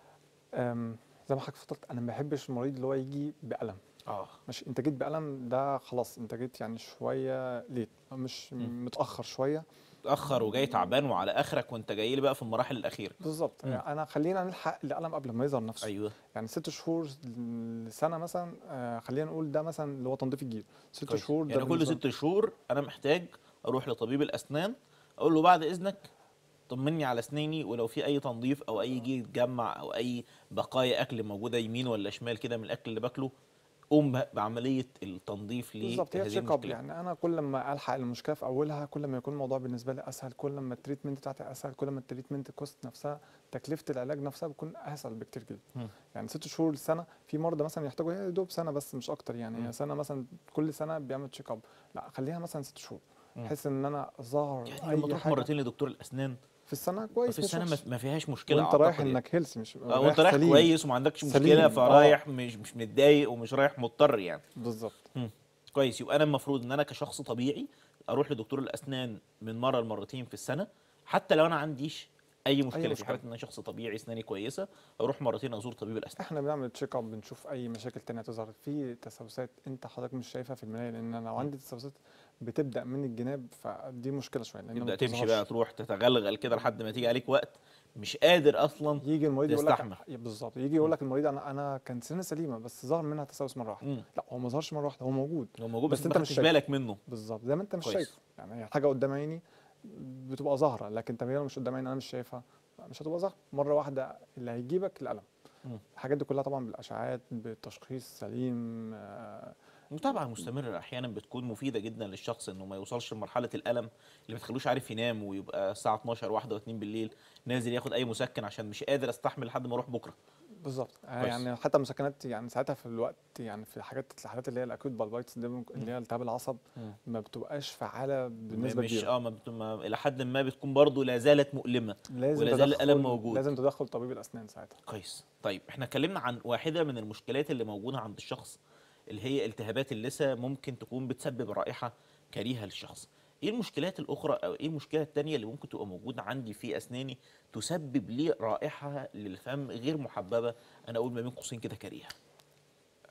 أم، زي ما حضرتك اتفضلت انا ما بحبش المريض اللي هو يجي بالم
اه
ماشي انت جيت بالم ده خلاص انت جيت يعني شويه ليت مش
مم.
متاخر شويه
اتاخر وجاي تعبان وعلى اخرك وانت جاي لي بقى في المراحل الاخيره
بالظبط
مم.
يعني انا خلينا نلحق الالم قبل ما يظهر نفسه
ايوه
يعني ست شهور لسنه مثلا آه، خلينا نقول ده مثلا اللي هو تنظيف الجير ست
كويس.
شهور ده
يعني كل
بالنسبة-
ست شهور انا محتاج اروح لطبيب الاسنان اقول له بعد اذنك طمني على اسناني ولو في اي تنظيف او اي جير اتجمع او اي بقايا اكل موجوده يمين ولا شمال كده من الاكل اللي باكله قوم ب- بعمليه التنظيف
بالظبط هي
لهذه
تشيك اب
المشكله
يعني انا كل ما الحق المشكله في اولها كل ما يكون الموضوع بالنسبه لي اسهل كل ما التريتمنت بتاعتي اسهل كل ما التريتمنت كوست نفسها تكلفه العلاج نفسها بتكون اسهل بكتير جدا
مم.
يعني ست شهور سنه في مرضى مثلا يحتاجوا يا دوب سنه بس مش اكتر يعني
مم.
هي سنه مثلا كل سنه بيعمل تشيك اب لا خليها مثلا ست شهور
مم.
بحيث ان انا ظهر
يعني
اي
لما تروح
حاجه
مرتين لدكتور الاسنان
في السنه كويس
في
مش
السنه ما-
وحش.
ما فيهاش مشكله
وانت رايح
أعتقد يعني.
انك هيلثي مش
آه، وانت رايح
سليم.
كويس وما عندكش
سليم.
مشكله
آه.
فرايح مش مش متضايق ومش رايح مضطر يعني
بالظبط
كويس يبقى انا المفروض ان انا كشخص طبيعي اروح لدكتور الاسنان من مره لمرتين في السنه حتى لو انا عنديش اي مشكله, في
مشكلة.
حاله ان انا شخص طبيعي اسناني كويسه اروح مرتين ازور طبيب الاسنان
احنا بنعمل تشيك اب بنشوف اي مشاكل تانية تظهر في تسوسات انت حضرتك مش شايفها في المرايه لان انا لو عندي تسوسات بتبدا من الجناب فدي مشكله شويه لان
تبدا
ما
تمشي
بتظهرش.
بقى تروح تتغلغل كده لحد ما تيجي عليك وقت مش قادر اصلا
يجي المريض يقول لك
تستحمل.
بالظبط يجي يقول لك المريض انا انا كان سنه سليمه بس ظهر منها تسوس مره واحده
مم.
لا هو ما ظهرش مره واحده هو موجود
هو موجود
بس
بس,
انت
انت
مش
مش
شايفه.
بالك منه
بالظبط زي ما انت مش
كويس.
شايفه يعني هي حاجه قدام عيني بتبقى ظاهره لكن طب هي لو مش قدام عيني انا مش شايفها لا، مش هتبقى ظاهره مره واحده اللي هيجيبك الالم
مم.
الحاجات دي كلها طبعا بالاشعاعات بالتشخيص سليم آه،
المتابعه المستمره احيانا بتكون مفيده جدا للشخص انه ما يوصلش لمرحله الالم اللي ما تخلوش عارف ينام ويبقى الساعه 12 واحده و2 بالليل نازل ياخد اي مسكن عشان مش قادر استحمل لحد ما اروح بكره
بالظبط آه،
كويس.
يعني حتى المسكنات يعني ساعتها في الوقت يعني في الحاجات الحالات اللي هي الاكوت بالبايتس دي ممكن- اللي هي التهاب العصب
مم.
ما بتبقاش فعاله بنسبه
مش
كبيره
اه ما بت... ما الى حد ما بتكون برضو لا زالت مؤلمه
لازم
ولا زال
تدخل-
الألم موجود.
لازم تدخل طبيب الاسنان ساعتها
كويس طيب احنا اتكلمنا عن واحده من المشكلات اللي موجوده عند الشخص اللي هي التهابات اللثه ممكن تكون بتسبب رائحه كريهه للشخص ايه المشكلات الاخرى او ايه المشكله التانية اللي ممكن تبقى موجوده عندي في اسناني تسبب لي رائحه للفم غير محببه انا اقول ما بين قوسين كده كريهه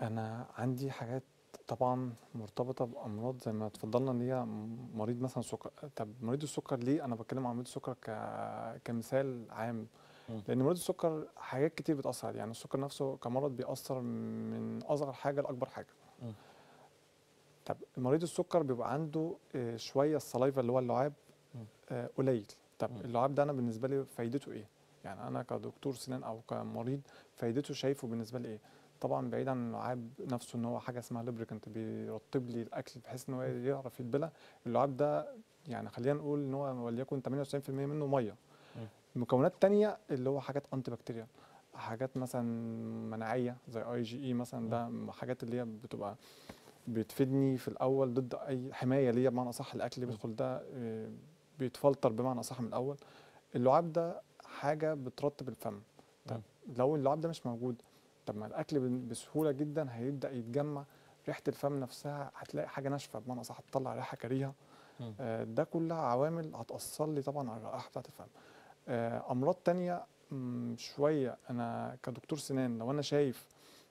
انا عندي حاجات طبعا مرتبطه بامراض زي ما اتفضلنا ان هي م- مريض مثلا سكر طب مريض السكر ليه انا بتكلم عن مريض السكر ك... كمثال عام
مم.
لان مريض السكر حاجات كتير بتاثر عليه يعني السكر نفسه كمرض بيأثر من اصغر حاجه لاكبر حاجه
مم.
طب مريض السكر بيبقى عنده آه، شويه السلايفا اللي هو اللعاب
مم.
آه، قليل طب
مم.
اللعاب ده انا بالنسبه لي فايدته ايه يعني انا كدكتور سنان او كمريض فايدته شايفه بالنسبه لي ايه طبعا بعيد عن اللعاب نفسه ان هو حاجه اسمها لوبريكانت بيرطب لي الاكل بحيث ان هو يعرف يتبلع اللعاب ده يعني خلينا نقول ان هو وليكن 98% منه ميه
مم.
مكونات تانية اللي هو حاجات انتي بكتيريال حاجات مثلا مناعيه زي اي جي اي مثلا ده حاجات اللي هي بتبقى بتفيدني في الاول ضد اي حمايه ليا بمعنى اصح الاكل اللي
مم.
بيدخل ده آه، بيتفلتر بمعنى اصح من الاول اللعاب ده حاجه بترطب الفم طب لو اللعاب ده مش موجود طب ما الاكل بن- بسهوله جدا هيبدا يتجمع ريحه الفم نفسها هتلاقي حاجه ناشفه بمعنى اصح هتطلع ريحه كريهه
مم.
آه، ده كلها عوامل هتاثر لي طبعا على الرائحه بتاعت الفم آه، امراض تانية مم، شويه انا كدكتور سنان لو انا شايف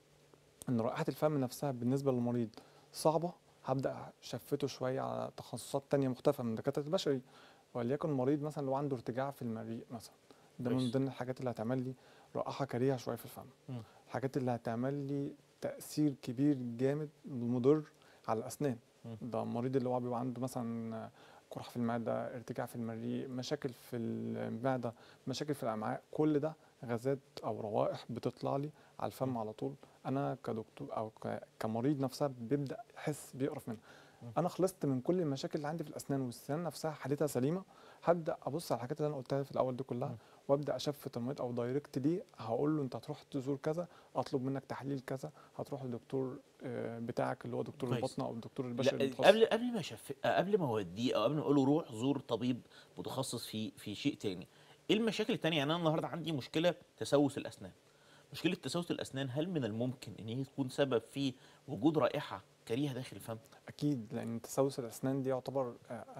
ان رائحه الفم نفسها بالنسبه للمريض صعبه هبدا شفته شويه على تخصصات تانية مختلفه من دكاتره البشري وليكن مريض مثلا لو عنده ارتجاع في المريء مثلا ده من
كويس.
ضمن الحاجات اللي هتعمل لي رائحه كريهه شويه في الفم
مم.
الحاجات اللي هتعمل لي تاثير كبير جامد مضر على الاسنان
مم.
ده المريض اللي هو بيبقى عنده مثلا قرحه في المعده ارتجاع في المريء مشاكل في المعده مشاكل في الامعاء كل ده غازات او روائح بتطلع لي على الفم
مم.
على طول انا كدكتور او ك- كمريض نفسها بيبدا يحس بيقرف منها
مم.
انا خلصت من كل المشاكل اللي عندي في الاسنان والسنان نفسها حالتها سليمه هبدا ابص على الحاجات اللي انا قلتها في الاول دي كلها
مم.
وابدا اشفت المريض او دايركت ليه هقول له انت هتروح تزور كذا اطلب منك تحليل كذا هتروح للدكتور آه، بتاعك اللي هو دكتور
كويس.
البطنه او الدكتور البشري
لا
المتخصص.
قبل قبل ما شف... قبل ما اوديه او قبل ما اقول له روح زور طبيب متخصص في في شيء تاني ايه المشاكل التانية يعني انا النهارده عندي مشكله تسوس الاسنان مشكله تسوس الاسنان هل من الممكن ان هي تكون سبب في وجود رائحه كريهه داخل الفم
اكيد لان تسوس الاسنان دي يعتبر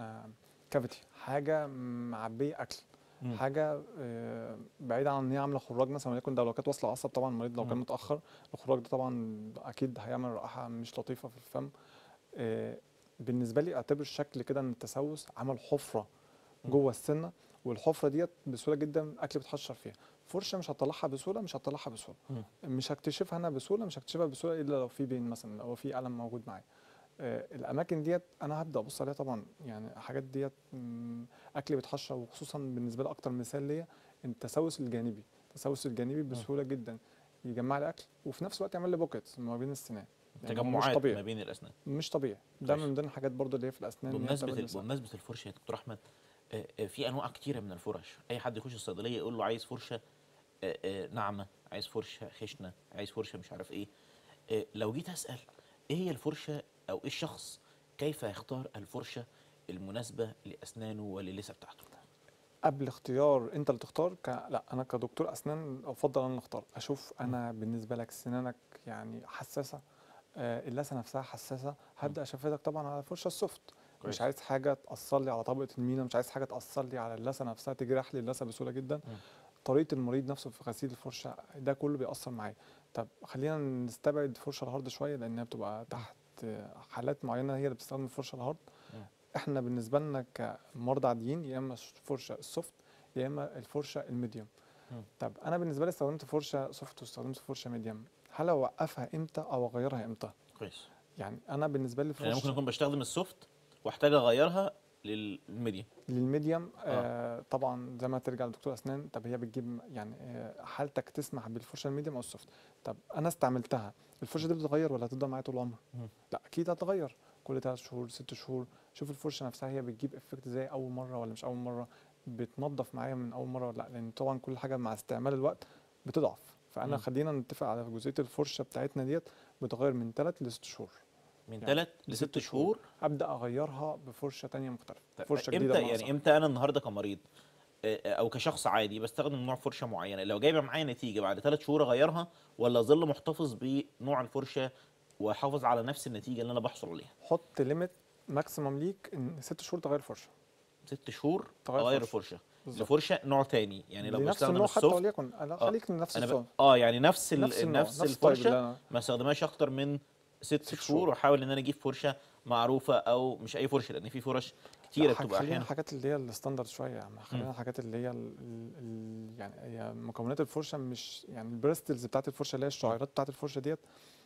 كافيتي حاجه معبيه اكل
مم.
حاجه آه، بعيده عن ان هي عامله خراج مثلا وليكن ده لو كانت واصله عصب طبعا المريض لو كان
مم.
متاخر الخراج ده طبعا اكيد هيعمل رائحه مش لطيفه في الفم آه، بالنسبه لي اعتبر الشكل كده ان التسوس عمل حفره
مم.
جوه السنه والحفره ديت بسهوله جدا الاكل بيتحشر فيها فرشه مش هطلعها بسهوله مش هطلعها بسهوله
مم.
مش هكتشفها انا بسهوله مش هكتشفها بسهوله الا لو في بين مثلا لو في الم موجود معايا آه، الاماكن ديت انا هبدا ابص عليها طبعا يعني الحاجات ديت مم، اكل بيتحشر وخصوصا بالنسبه لي اكتر مثال ليا التسوس الجانبي التسوس الجانبي بسهوله جدا يجمع لي اكل وفي نفس الوقت يعمل لي بوكيت ما بين السنان يعني هو مش
تجمعات ما
طبيعي
بين الاسنان
مش طبيعي ده
كويس.
من ضمن الحاجات برضو اللي هي في الاسنان إن هي
بمناسبه
بتعمل
ال-
مسام.
بمناسبه الفرشه يا دكتور احمد آه، آه، في انواع كتيره من الفرش اي حد يخش الصيدليه يقول له عايز فرشه آه، آه، ناعمه عايز فرشه خشنه عايز فرشه مش عارف ايه آه، لو جيت اسال ايه هي الفرشه او ايه الشخص كيف يختار الفرشه المناسبه لاسنانه وللثه بتاعته
قبل اختيار انت اللي تختار ك... لا انا كدكتور اسنان افضل انا اللي اختار اشوف انا بالنسبه لك سنانك يعني حساسه آه اللثه نفسها حساسه هبدا اشفتك طبعا على الفرشه السوفت
كويس.
مش عايز حاجه تاثر لي على طبقه المينا مش عايز حاجه تاثر لي على اللثه نفسها تجرح لي اللثه بسهوله جدا طريقه المريض نفسه في غسيل الفرشه ده كله بيأثر معايا طب خلينا نستبعد فرشه الهارد شويه لانها بتبقى تحت آه، حالات معينه هي اللي بتستخدم الفرشه الهارد
مم.
احنا بالنسبه لنا كمرضى عاديين يا اما الفرشه السوفت يا اما الفرشه الميديوم
مم.
طب انا بالنسبه لي استخدمت فرشه سوفت واستخدمت فرشه ميديوم هل اوقفها امتى او اغيرها امتى
كويس
يعني انا بالنسبه لي
يعني ممكن
الفرشه
اكون بستخدم السوفت واحتاج اغيرها للميديا
للميديوم آه طبعا زي ما ترجع لدكتور اسنان طب هي بتجيب يعني آه حالتك تسمح بالفرشه الميديوم او السوفت طب انا استعملتها الفرشه دي بتتغير ولا هتفضل معايا طول العمر
مم.
لا اكيد هتتغير كل ثلاث شهور ست شهور شوف الفرشه نفسها هي بتجيب افكت زي اول مره ولا مش اول مره بتنظف معايا من اول مره ولا لا لان طبعا كل حاجه مع استعمال الوقت بتضعف فانا
مم.
خلينا نتفق على جزئيه الفرشه بتاعتنا ديت بتغير من ثلاث لست شهور
من
يعني
ثلاث
لست
لست
شهور.
شهور
ابدا اغيرها بفرشه تانية مختلفه
طيب
فرشه جديده
امتى
بمعنى
يعني
أصح.
امتى انا النهارده كمريض آه، آه، او كشخص عادي بستخدم نوع فرشه معينه لو جايبه معايا نتيجه بعد ثلاث شهور اغيرها ولا اظل محتفظ بنوع الفرشه واحافظ على نفس النتيجه اللي انا بحصل عليها
حط ليميت ماكسيمم ليك ان ست شهور تغير فرشه
ست شهور
تغير
اغير
فرشة.
الفرشه
بالظبط.
لفرشه نوع تاني يعني لو
لنفس
بستخدم
النوع حتى
السوفت
وليكن لا
آه.
خليك لنفس
انا
النوع
ب... اه يعني نفس ال...
نفس النوع
نفس
الطيب اللي
الفرشه
أنا-
ما استخدمهاش اكتر من ست
ست
شهور
شهور.
واحاول ان انا اجيب فرشه معروفه او مش اي فرشه لان في فرش كتيره
لا،
بتبقى
خلينا
احيانا
الحاجات اللي هي الستاندرد شويه يعني خلينا الحاجات اللي هي ال ال ال يعني هي مكونات الفرشه مش يعني البريستلز بتاعت الفرشه اللي هي الشعيرات بتاعت الفرشه ديت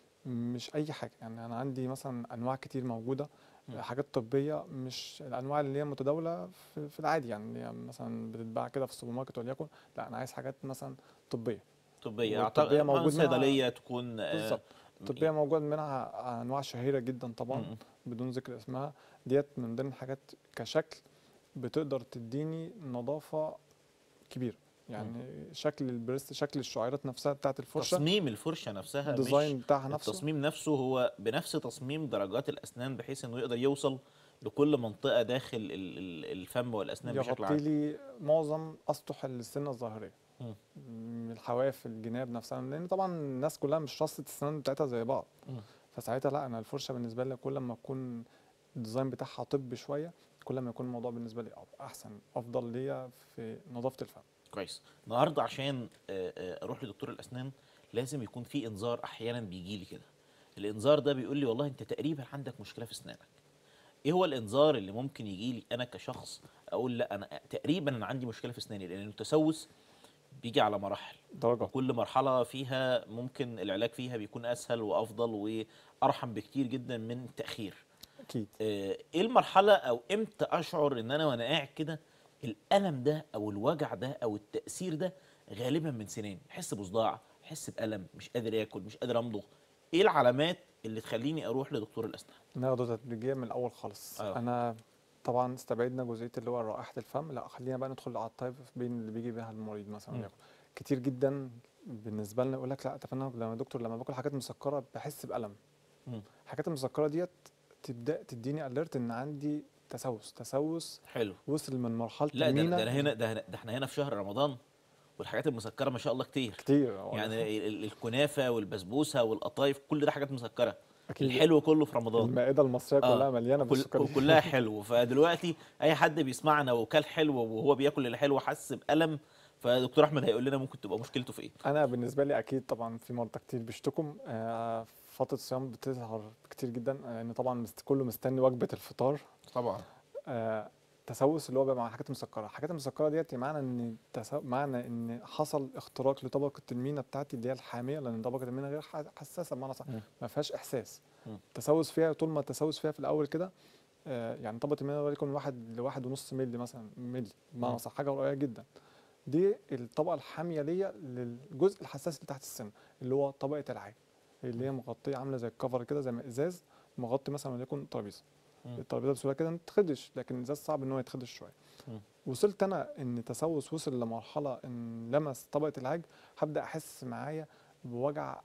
مش اي حاجه يعني انا عندي مثلا انواع كتير موجوده
مم.
حاجات طبيه مش الانواع اللي هي متداوله في, في العادي يعني اللي هي مثلا بتتباع كده في السوبر ماركت وليكن لا انا عايز حاجات مثلا طبيه
طبيه
والطبية
اعتقد
موجود منها-
صيدليه تكون آه،
بالظبط الطبيه موجود منها انواع شهيره جدا طبعا
م- م.
بدون ذكر اسمها ديت من ضمن الحاجات كشكل بتقدر تديني نظافة كبيرة يعني شكل البريست شكل الشعيرات نفسها بتاعت الفرشة
تصميم الفرشه نفسها مش
الديزاين بتاعها نفسه
التصميم نفسه هو بنفس تصميم درجات الاسنان بحيث انه يقدر يوصل لكل منطقه داخل ال- ال- الفم والاسنان بشكل
يغطي
عام
لي معظم اسطح السنة الظاهرية
مم.
من الحواف الجناب نفسها لان طبعا الناس كلها مش رصة السنان بتاعتها زي بعض
مم.
فساعتها لا انا الفرشة بالنسبة لي كل ما تكون الديزاين بتاعها طبي شوية كل ما يكون الموضوع بالنسبة لي أف- احسن افضل ليا في نظافة الفم
كويس النهارده عشان آه، آه، اروح لدكتور الاسنان لازم يكون في انذار احيانا بيجي لي كده الانذار ده بيقول لي والله انت تقريبا عندك مشكله في اسنانك ايه هو الانذار اللي ممكن يجي لي انا كشخص اقول لا انا تقريبا انا عندي مشكله في اسناني لان التسوس بيجي على مراحل
درجة
كل مرحله فيها ممكن العلاج فيها بيكون اسهل وافضل وارحم بكتير جدا من التاخير
اكيد
آه، ايه المرحله او امتى اشعر ان انا وانا قاعد كده الالم ده او الوجع ده او التاثير ده غالبا من سناني احس بصداع احس بالم مش قادر اكل مش قادر امضغ ايه العلامات اللي تخليني اروح لدكتور الاسنان
ناخده تدريجيا من الاول خالص
آه.
انا طبعا استبعدنا جزئيه اللي هو رائحه الفم لا خلينا بقى ندخل على الطيب بين اللي بيجي بيها المريض مثلا
مم.
وليكن. كتير جدا بالنسبه لنا يقول لك لا طب انا لما يا دكتور لما باكل حاجات مسكره بحس بالم
مم.
الحاجات المسكره ديت تبدا تديني اليرت ان عندي تسوس تسوس
حلو
وصل من مرحله
لا ده,
المينا
ده أنا هنا ده, هنا- ده احنا هنا في شهر رمضان والحاجات المسكره ما شاء الله كتير
كتير آه،
يعني ال- ال- الكنافه والبسبوسه والقطايف كل ده حاجات مسكره
اكيد
الحلو كله في رمضان
المائده المصريه
آه،
كلها مليانه
كل
بالسكريات
كلها حلو فدلوقتي اي حد بيسمعنا وكل حلو وهو بياكل الحلو حس بالم فدكتور احمد هيقول لنا ممكن تبقى مشكلته في ايه
انا بالنسبه لي اكيد طبعا في مرضى كتير بيشتكوا آه، فتره الصيام بتظهر كتير جدا لان طبعا مست- كله مستني وجبه الفطار
طبعا
آه، تسوس اللي هو بقى مع الحاجات المسكره الحاجات المسكره ديت معنى ان تسو... معنى ان حصل اختراق لطبقه المينا بتاعتي اللي هي الحاميه لان طبقه المينا غير ح- حساسه بمعنى صح
مم.
ما فيهاش احساس
مم.
التسوس فيها طول ما التسوس فيها في الاول كده آه، يعني طبقه المينا وليكن واحد لواحد ونص مللي مثلا مللي بمعنى
مم.
صح حاجه قليله جدا دي الطبقه الحاميه ليا للجزء الحساس اللي تحت السن اللي هو طبقه العين اللي هي مغطيه عامله زي الكفر كده زي ما ازاز مغطي مثلا وليكن ترابيزه
مم.
الترابيزه بسهوله كده ما تتخدش لكن الازاز صعب ان هو يتخدش شويه
مم.
وصلت انا ان تسوس وصل لمرحله ان لمس طبقه العاج هبدا احس معايا بوجع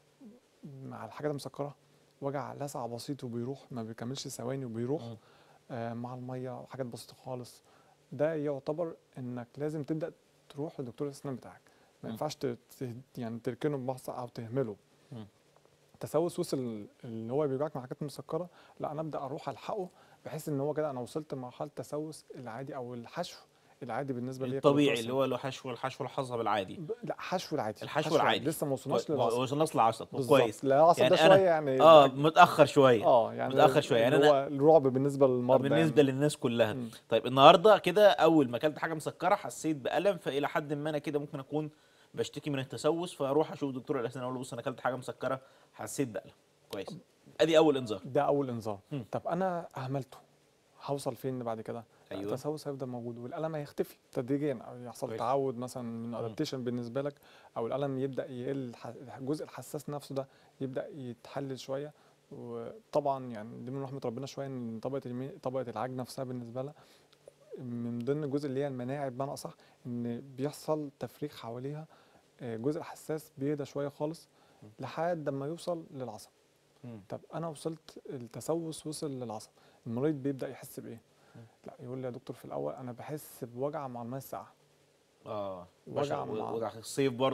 مع الحاجات المسكره وجع لسع بسيط وبيروح ما بيكملش ثواني وبيروح
مم.
آه مع الميه وحاجات بسيطه خالص ده يعتبر انك لازم تبدا تروح لدكتور الاسنان بتاعك ما
مم.
ينفعش ت- ت- يعني تركنه بمحصى او تهمله
مم.
التسوس وصل اللي هو بيوجعك مع حاجات مسكره لا انا ابدا اروح الحقه بحيث ان هو كده انا وصلت لمرحله التسوس العادي او الحشو العادي بالنسبه لي
الطبيعي اللي هو له حشو الحشو الحصب العادي
ب... لا حشو العادي
الحشو العادي.
لسه ما وصلناش للعصب
وصلناش للعصب
بالظبط
كويس
لا العصب
يعني
ده
أنا-
شويه يعني
اه متاخر شويه
اه يعني
متأخر شوية. يعني
اللي
أنا-
هو الرعب بالنسبه للمرضى
بالنسبه
يعني.
للناس كلها
مم.
طيب النهارده كده اول ما اكلت حاجه مسكره حسيت بالم فالى حد ما انا كده ممكن اكون بشتكي من التسوس فاروح اشوف دكتور الاسنان اقول له بص انا اكلت حاجه مسكره حسيت بالم كويس ادي اول انذار
ده اول انذار
مم.
طب انا اهملته هوصل فين بعد كده
أيوة.
التسوس هيفضل موجود والالم هيختفي تدريجيا او يحصل
كويس.
تعود مثلا من ادابتيشن بالنسبه لك او الالم يبدا يقل الح- الجزء الحساس نفسه ده يبدا يتحلل شويه وطبعا يعني دي من رحمه ربنا شويه ان طبقه المي... طبقه العاج نفسها بالنسبه لها من ضمن الجزء اللي هي المناعي بمعنى اصح ان بيحصل تفريغ حواليها آه، الجزء الحساس بيهدى شويه خالص
مم.
لحد ما يوصل للعصب
مم.
طب انا وصلت التسوس وصل للعصب المريض بيبدا يحس بايه
مم.
لا يقول لي يا دكتور في الاول انا بحس بوجع مع الميه الساقعه
اه
وجع
وجع
مع-
وجع الصيف برضه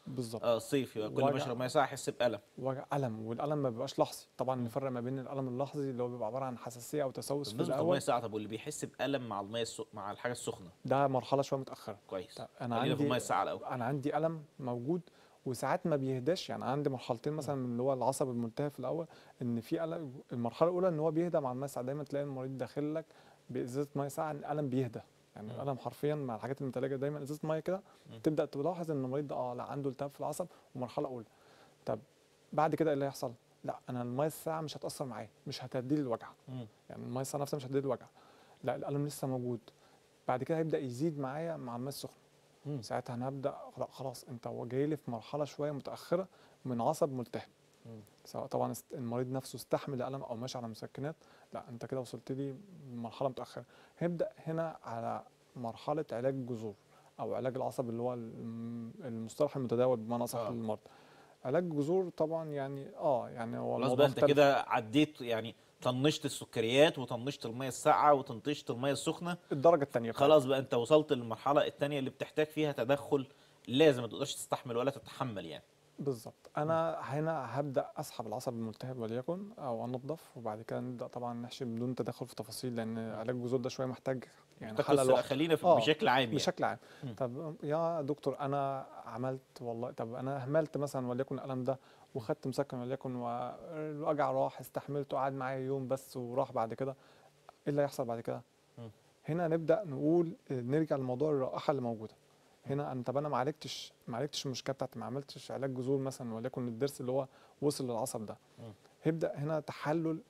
بالظبط
اه الصيف يبقى كل ما
وجع.
اشرب ميه ساقعه احس بالم
وجع الم والالم ما بيبقاش لحظي طبعا
مم.
نفرق ما بين الالم اللحظي اللي هو بيبقى عباره عن حساسيه او تسوس في
بالنسبه للميه
الاول
الساقعه طب واللي بيحس بالم مع الميه السخ... مع الحاجه السخنه
ده مرحله شويه متاخره
كويس
طب انا
خلينا في الميه
عندي
الساقعه الاول
انا عندي الم موجود وساعات ما بيهداش يعني عندي مرحلتين مثلا من اللي هو العصب الملتهب في الاول ان في الم المرحله الاولى ان هو بيهدى مع الميه الساقعه دايما تلاقي المريض داخل لك بازازه ميه ساقعه الالم بيهدى يعني
مم.
الالم حرفيا مع الحاجات المتلجه دايما ازازه ميه كده
مم.
تبدا تلاحظ ان المريض ده اه لا عنده التهاب في العصب ومرحله اولى طب بعد كده ايه اللي هيحصل لا انا الميه الساقعه مش هتاثر معايا مش هتهدي لي الوجع
مم.
يعني الميه الساقعه نفسها مش هتهدي لي الوجع لا الالم لسه موجود بعد كده هيبدا يزيد معايا مع الميه السخنه
مم.
ساعتها انا هبدا لا خلاص انت هو جاي لي في مرحله شويه متاخره من عصب ملتهب
مم.
سواء طبعا است- المريض نفسه استحمل الالم او ماشي على مسكنات لا انت كده وصلت لي مرحله متاخره هيبدا هنا على مرحله علاج الجذور او علاج العصب اللي هو الم- المصطلح المتداول بمعنى اصح
آه.
للمرضى علاج الجذور طبعا يعني اه يعني هو
خلاص
الموضوع
بقى انت
مختلف.
كده عديت يعني طنشت السكريات وطنشت الميه الساقعه وطنشت الميه السخنه
الدرجه الثانيه
خلاص بقى انت وصلت للمرحله الثانيه اللي بتحتاج فيها تدخل لازم ما تقدرش تستحمل ولا تتحمل يعني
بالظبط انا هنا هبدا اسحب العصب الملتهب وليكن او انضف وبعد كده نبدا طبعا نحشي بدون تدخل في تفاصيل لان علاج الجذور ده شويه محتاج يعني
طب
حاله
بس
لوحده
خلينا في
آه،
بشكل عام يعني
بشكل عام
مم.
طب يا دكتور انا عملت والله طب انا اهملت مثلا وليكن الالم ده وخدت مسكن وليكن والوجع راح استحملته قعد معايا يوم بس وراح بعد كده ايه اللي هيحصل بعد كده
مم.
هنا نبدا نقول نرجع لموضوع الرائحه اللي موجوده هنا انا طب انا ما عالجتش ما عالجتش المشكله بتاعتي ما عملتش علاج جذور مثلا وليكن الضرس اللي هو وصل للعصب ده
مم.
هيبدا هنا تحلل ال-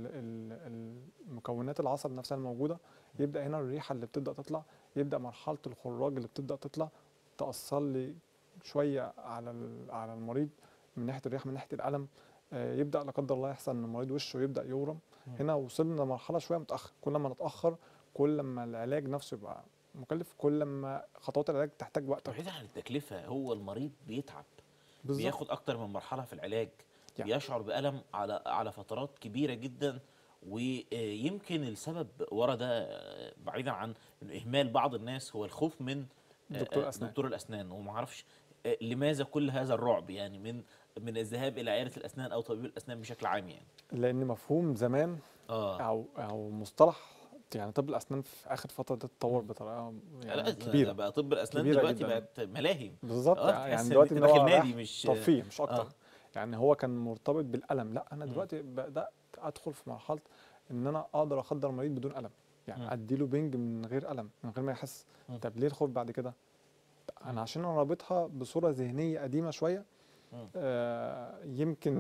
ال- المكونات العصب نفسها الموجوده يبدا هنا الريحه اللي بتبدا تطلع يبدا مرحله الخراج اللي بتبدا تطلع تاثر لي شويه على ال- على المريض من ناحيه الريحه من ناحيه الالم آه، يبدا لا قدر الله يحصل ان المريض وشه يبدا يورم
مم.
هنا وصلنا لمرحله شويه متاخر كل ما نتاخر كل ما العلاج نفسه يبقى مكلف كل ما خطوات العلاج تحتاج وقت
بعيد عن التكلفه هو المريض بيتعب
بالظبط
بياخد اكتر من مرحله في العلاج
يعني.
بيشعر بالم على على فترات كبيره جدا ويمكن السبب ورا ده آه، بعيدا عن إنه اهمال بعض الناس هو الخوف من آه،
دكتور
آه،
أسنان.
دكتور الاسنان وما اعرفش آه، لماذا كل هذا الرعب يعني من من الذهاب الى عياده الاسنان او طبيب الاسنان بشكل عام يعني
لان مفهوم زمان
اه
او او مصطلح يعني طب الاسنان في اخر فتره ده اتطور بطريقه
لا
يعني
ده
كبيره
بقى طب الاسنان
كبيرة
دلوقتي
جداً.
بقت ملاهي
بالظبط
آه، تحس
يعني
إن
دلوقتي
أنت
ان هو
داخل
رايح
نادي مش
ترفيه مش اكتر
آه.
يعني هو كان مرتبط بالالم لا انا
مم.
دلوقتي بدات ادخل في مرحله ان انا اقدر اخدر مريض بدون الم
مم.
يعني اديله بنج من غير الم من غير ما يحس
مم.
طب ليه الخوف بعد كده انا عشان انا رابطها بصوره ذهنيه قديمه شويه
مم.
آه يمكن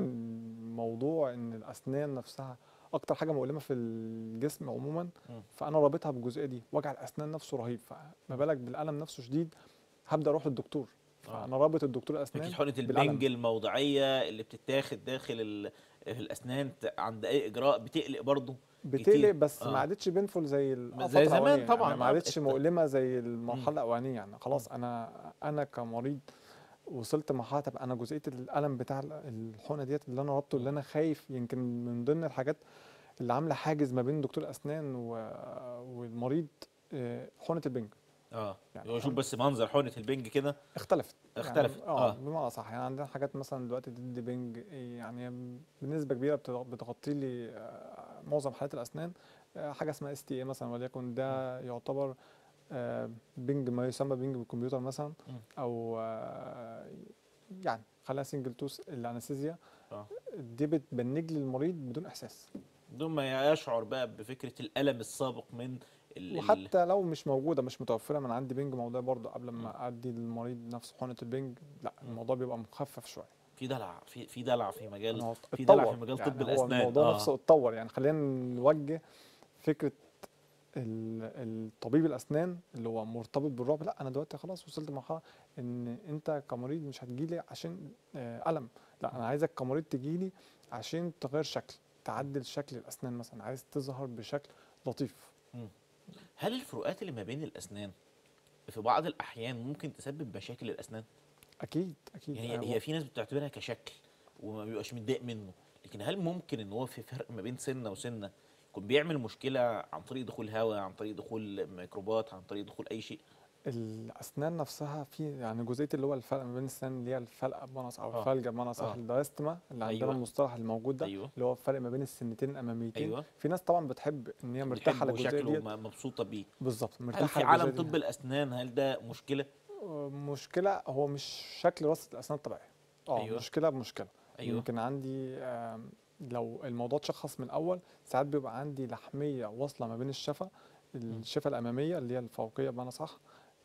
موضوع ان الاسنان نفسها اكتر حاجه مؤلمه في الجسم عموما
مم.
فانا رابطها بالجزئيه دي وجع الاسنان نفسه رهيب فما بالك بالالم نفسه شديد هبدا اروح للدكتور
آه.
فانا رابط الدكتور
اكيد
الاسنان
حقنه
بالألم.
البنج الموضعيه اللي بتتاخد داخل ال- الاسنان ت- عند اي اجراء بتقلق برضه
بتقلق بس
آه.
ما عادتش بينفول زي الفترة
زي زمان
الأولانية،
طبعاً،
يعني ما
آه،
عادتش
الت-
مؤلمه زي المرحله الاولانيه يعني خلاص انا انا كمريض وصلت مرحله طب انا جزئيه الالم بتاع ال- الحقنه ديت اللي انا رابطه اللي انا خايف يمكن من ضمن الحاجات اللي عامله حاجز ما بين دكتور الاسنان و- والمريض آه، حقنه البنج
اه
يعني
هو شوف بس منظر حقنه البنج كده
اختلفت
اختلفت،
يعني اه
آه.
بمعنى صح يعني عندنا حاجات مثلا دلوقتي تدي بنج يعني بنسبه كبيره بت- بتغطي لي آه، معظم حالات الاسنان آه، حاجه اسمها اس تي اي مثلا وليكن ده يعتبر آه، بنج ما يسمى بنج بالكمبيوتر مثلا
مم.
او آه، يعني خليها سنجل توس الانستيزيا
آه.
دي بتبنج لي المريض بدون احساس
بدون ما يشعر بقى بفكره الالم السابق من ال- ال-
وحتى لو مش موجوده مش متوفره من عندي بنج موضوع برضه قبل ما ادي للمريض نفسه حقنه البنج لا
مم.
الموضوع بيبقى مخفف شويه
في دلع في في دلع في مجال
هو
في دلع
اتطور.
في مجال
يعني
طب
هو
الأسنان.
الموضوع
آه.
نفسه اتطور يعني خلينا نوجه فكره ال- الطبيب الاسنان اللي هو مرتبط بالرعب لا انا دلوقتي خلاص وصلت لمرحله ان انت كمريض مش هتجيلي عشان آه، الم لا انا عايزك كمريض تجيلي عشان تغير شكل تعدل شكل الاسنان مثلا عايز تظهر بشكل لطيف
هل الفروقات اللي ما بين الاسنان في بعض الاحيان ممكن تسبب مشاكل الاسنان
اكيد اكيد
يعني
آه،
هي, هي في ناس بتعتبرها كشكل وما بيبقاش متضايق منه لكن هل ممكن ان هو في فرق ما بين سنه وسنه يكون بيعمل مشكله عن طريق دخول هواء عن طريق دخول ميكروبات عن طريق دخول اي شيء
الاسنان نفسها في يعني جزئيه اللي هو الفرق ما بين السنان اللي هي الفلقه بمعنى صح او
آه.
الفلجه بمعنى صح
آه.
الدايستما اللي عندنا
أيوة.
المصطلح الموجود ده
ايوه
اللي هو الفرق ما بين السنتين الاماميتين
ايوه
في ناس طبعا بتحب ان هي مرتاحه
بتحبه
للجزئيه
وشكله
ديت
م- مبسوطه بيه
بالظبط
هل
مرتاحه
في عالم
للجزئية
طب الاسنان هل ده مشكله
آه، مشكله هو مش شكل رصه الاسنان الطبيعيه اه
أيوة.
أيوة. مشكله بمشكله
ايوه
يمكن عندي آم، لو الموضوع اتشخص من الاول ساعات بيبقى عندي لحميه واصله ما بين الشفه الشفه الاماميه اللي هي الفوقيه بمعنى صح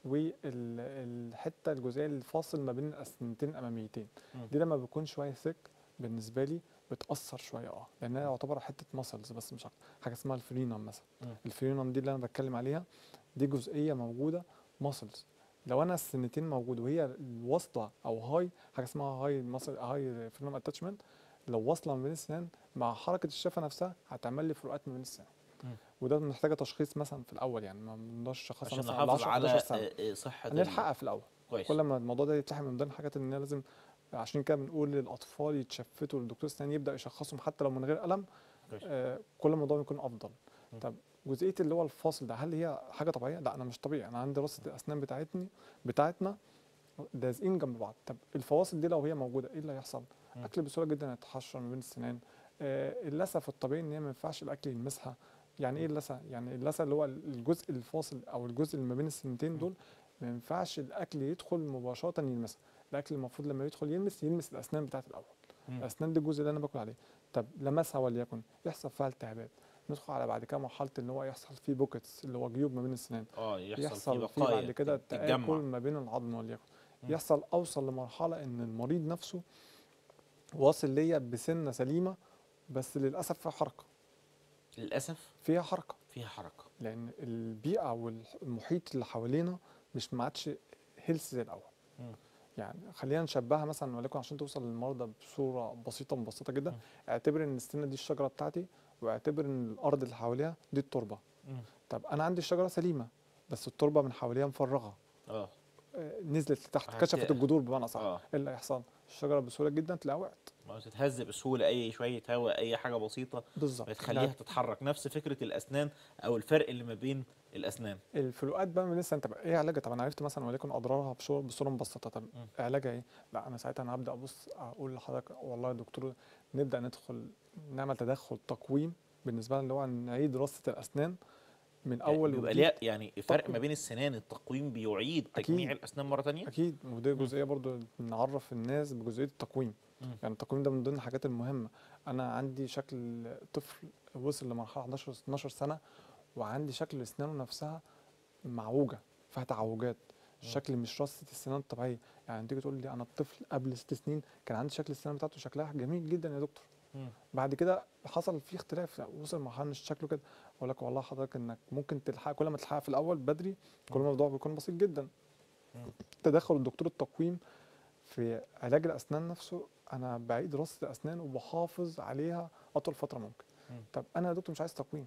والحته الجزئيه اللي فاصل ما بين الاسنتين الاماميتين
مم.
دي لما بيكون شويه ثك بالنسبه لي بتاثر شويه اه لانها يعتبر حته ماسلز بس مش اكتر حاجه اسمها الفرينوم مثلا
مم.
الفرينوم دي اللي انا بتكلم عليها دي جزئيه موجوده ماسلز لو انا السنتين موجود وهي واصله او هاي حاجه اسمها هاي ماسل هاي فرينوم اتاتشمنت لو واصله ما بين السنان مع حركه الشفه نفسها هتعمل لي فروقات ما بين السنان
مم.
وده محتاجه تشخيص مثلا في الاول يعني ما بنقدرش نشخصها
عشان
مثلا على
نحافظ
10
على
11 سنه
آه، آه، صحه ال-
نلحقها في الاول
كويس
كل ما الموضوع ده يتلحق من ضمن الحاجات ان هي لازم عشان كده بنقول للاطفال يتشفتوا للدكتور السنان يبدا يشخصهم حتى لو من غير الم
كويس.
آه كل ما الموضوع يكون افضل
م.
طب جزئيه اللي هو الفاصل ده هل هي حاجه طبيعيه لا انا مش طبيعي انا عندي رصه الاسنان بتاعتني بتاعتنا لازقين جنب بعض طب الفواصل دي لو هي موجوده ايه اللي هيحصل
م.
اكل بسهوله جدا يتحشر ما بين السنان آه اللثه في الطبيعي ان هي ما ينفعش الاكل يلمسها يعني ايه اللثه يعني اللثه اللي هو الجزء الفاصل او الجزء اللي ما بين السنتين
م.
دول ما ينفعش الاكل يدخل مباشره يلمسها الاكل المفروض لما يدخل يلمس يلمس الاسنان بتاعت الاول
مم.
الاسنان دي الجزء اللي انا باكل عليه طب لمسها وليكن يحصل فيها التهابات ندخل على بعد كده مرحله ان هو يحصل فيه بوكيتس اللي هو جيوب ما بين السنان
اه يحصل,
يحصل
في
فيه
بقايا
بعد كده
تت-
تاكل
تتجمع
ما بين العظم وليكن
مم.
يحصل اوصل لمرحله ان المريض نفسه واصل ليا بسنه سليمه بس للاسف فيها حركه
للاسف
فيها حركه
فيها حركه
لان البيئه والمحيط اللي حوالينا مش ما عادش هيلث زي الاول
مم.
يعني خلينا نشبهها مثلا وليكن عشان توصل للمرضى بصوره بسيطه مبسطه جدا
مم.
اعتبر ان السنه دي الشجره بتاعتي واعتبر ان الارض اللي حواليها دي التربه
مم.
طب انا عندي الشجره سليمه بس التربه من حواليها مفرغه
اه
آه، نزلت لتحت
هت-
كشفت الجذور بمعنى صح
اه
ايه اللي هيحصل الشجره بسهوله جدا تلاقيها وقعت
ما تتهز بسهوله اي شويه هواء اي حاجه بسيطه
بالظبط
بتخليها تتحرك نفس فكره الاسنان او الفرق اللي ما بين الاسنان
الفلوقات بقى من لسه انت بقى ايه علاجها طب انا عرفت مثلا وليكن اضرارها بصوره بصوره مبسطه طب
مم.
علاجها ايه لا انا ساعتها انا هبدا ابص اقول لحضرتك والله يا دكتور نبدا ندخل نعمل تدخل تقويم بالنسبه لنا اللي هو نعيد رصه الاسنان من اول
بيبقى
وجديد
ليها يعني فرق ما
تقويم.
بين السنان التقويم بيعيد تجميع
أكيد.
الاسنان مره ثانيه
اكيد ودي جزئيه برضو نعرف الناس بجزئيه التقويم
مم.
يعني التقويم ده من ضمن الحاجات المهمه انا عندي شكل طفل وصل لمرحله 11 12 سنه وعندي شكل اسنانه نفسها معوجه فيها تعوجات الشكل مش رصه السنان الطبيعيه يعني تيجي تقول لي انا الطفل قبل ست سنين كان عندي شكل السنان بتاعته شكلها جميل جدا يا دكتور
مم.
بعد كده حصل فيه اختلاف وصل لمرحله ان شكله كده اقول لك والله حضرتك انك ممكن تلحق كل ما تلحقها في الاول بدري كل ما الموضوع بيكون بسيط جدا
مم.
تدخل الدكتور التقويم في علاج الاسنان نفسه انا بعيد رصه الاسنان وبحافظ عليها اطول فتره ممكن
مم.
طب انا يا دكتور مش عايز تقويم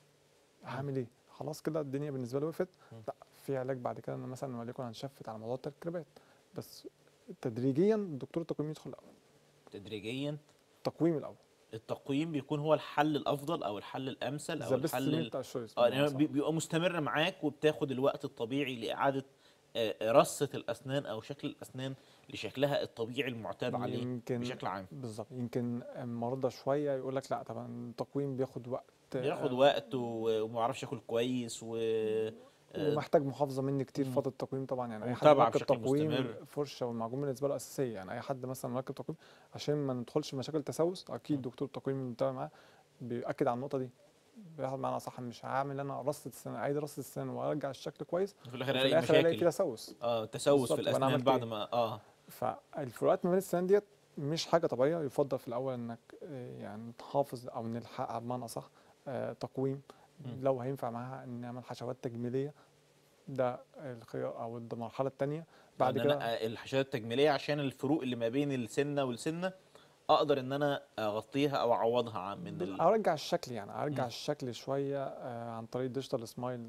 هعمل ايه خلاص كده الدنيا بالنسبه لي وقفت
مم.
لا في علاج بعد كده انا مثلا وليكن هنشفت على موضوع التركيبات بس تدريجيا الدكتور التقويم يدخل الاول
تدريجيا
التقويم الاول
التقويم بيكون هو الحل الافضل او الحل الامثل او
ذا بيست
الحل ال-
بتاع الشويس
اه يعني بي- بيبقى مستمر معاك وبتاخد الوقت الطبيعي لاعاده آه، رصه الاسنان او شكل الاسنان لشكلها الطبيعي المعتاد عليه
يمكن
بشكل عام
بالظبط يمكن مرضى شويه يقول لك لا طبعا التقويم بياخد وقت
بياخد
آه،
وقت و- وما يعرفش ياكل كويس و آه،
ومحتاج محافظه مني كتير
مم.
فتره التقويم طبعا يعني اي حد
ومتابعة
مركب
بشكل
تقويم
مستمر.
الفرشه والمعجون بالنسبه له اساسيه يعني اي حد مثلا مركب تقويم عشان ما ندخلش في مشاكل تسوس اكيد
مم.
دكتور التقويم اللي متابع معاه بيأكد على النقطه دي بياخد معانا صح مش هعمل انا رصه السنه عايد رصه السنه وارجع الشكل كويس
في الاخر
في
الاقي
الاخر الاقي
مشاكل
فيه تسوس
اه تسوس
بالظبط،
في
طب أنا
الاسنان
عملت
بعد
إيه؟
ما اه
فالفروقات ما بين السنان ديت مش حاجه طبيعيه يفضل في الاول انك آه، يعني تحافظ او نلحقها بمعنى اصح آه، تقويم
مم.
لو هينفع معاها ان نعمل حشوات تجميليه ده الخيار او المرحله الثانيه بعد
بعد
كده
انا آه، الحشوات التجميليه عشان الفروق اللي ما بين السنه والسنه اقدر ان انا اغطيها او اعوضها عن من ال...
ارجع الشكل يعني ارجع
مم.
الشكل شويه آه، عن طريق ديجيتال سمايل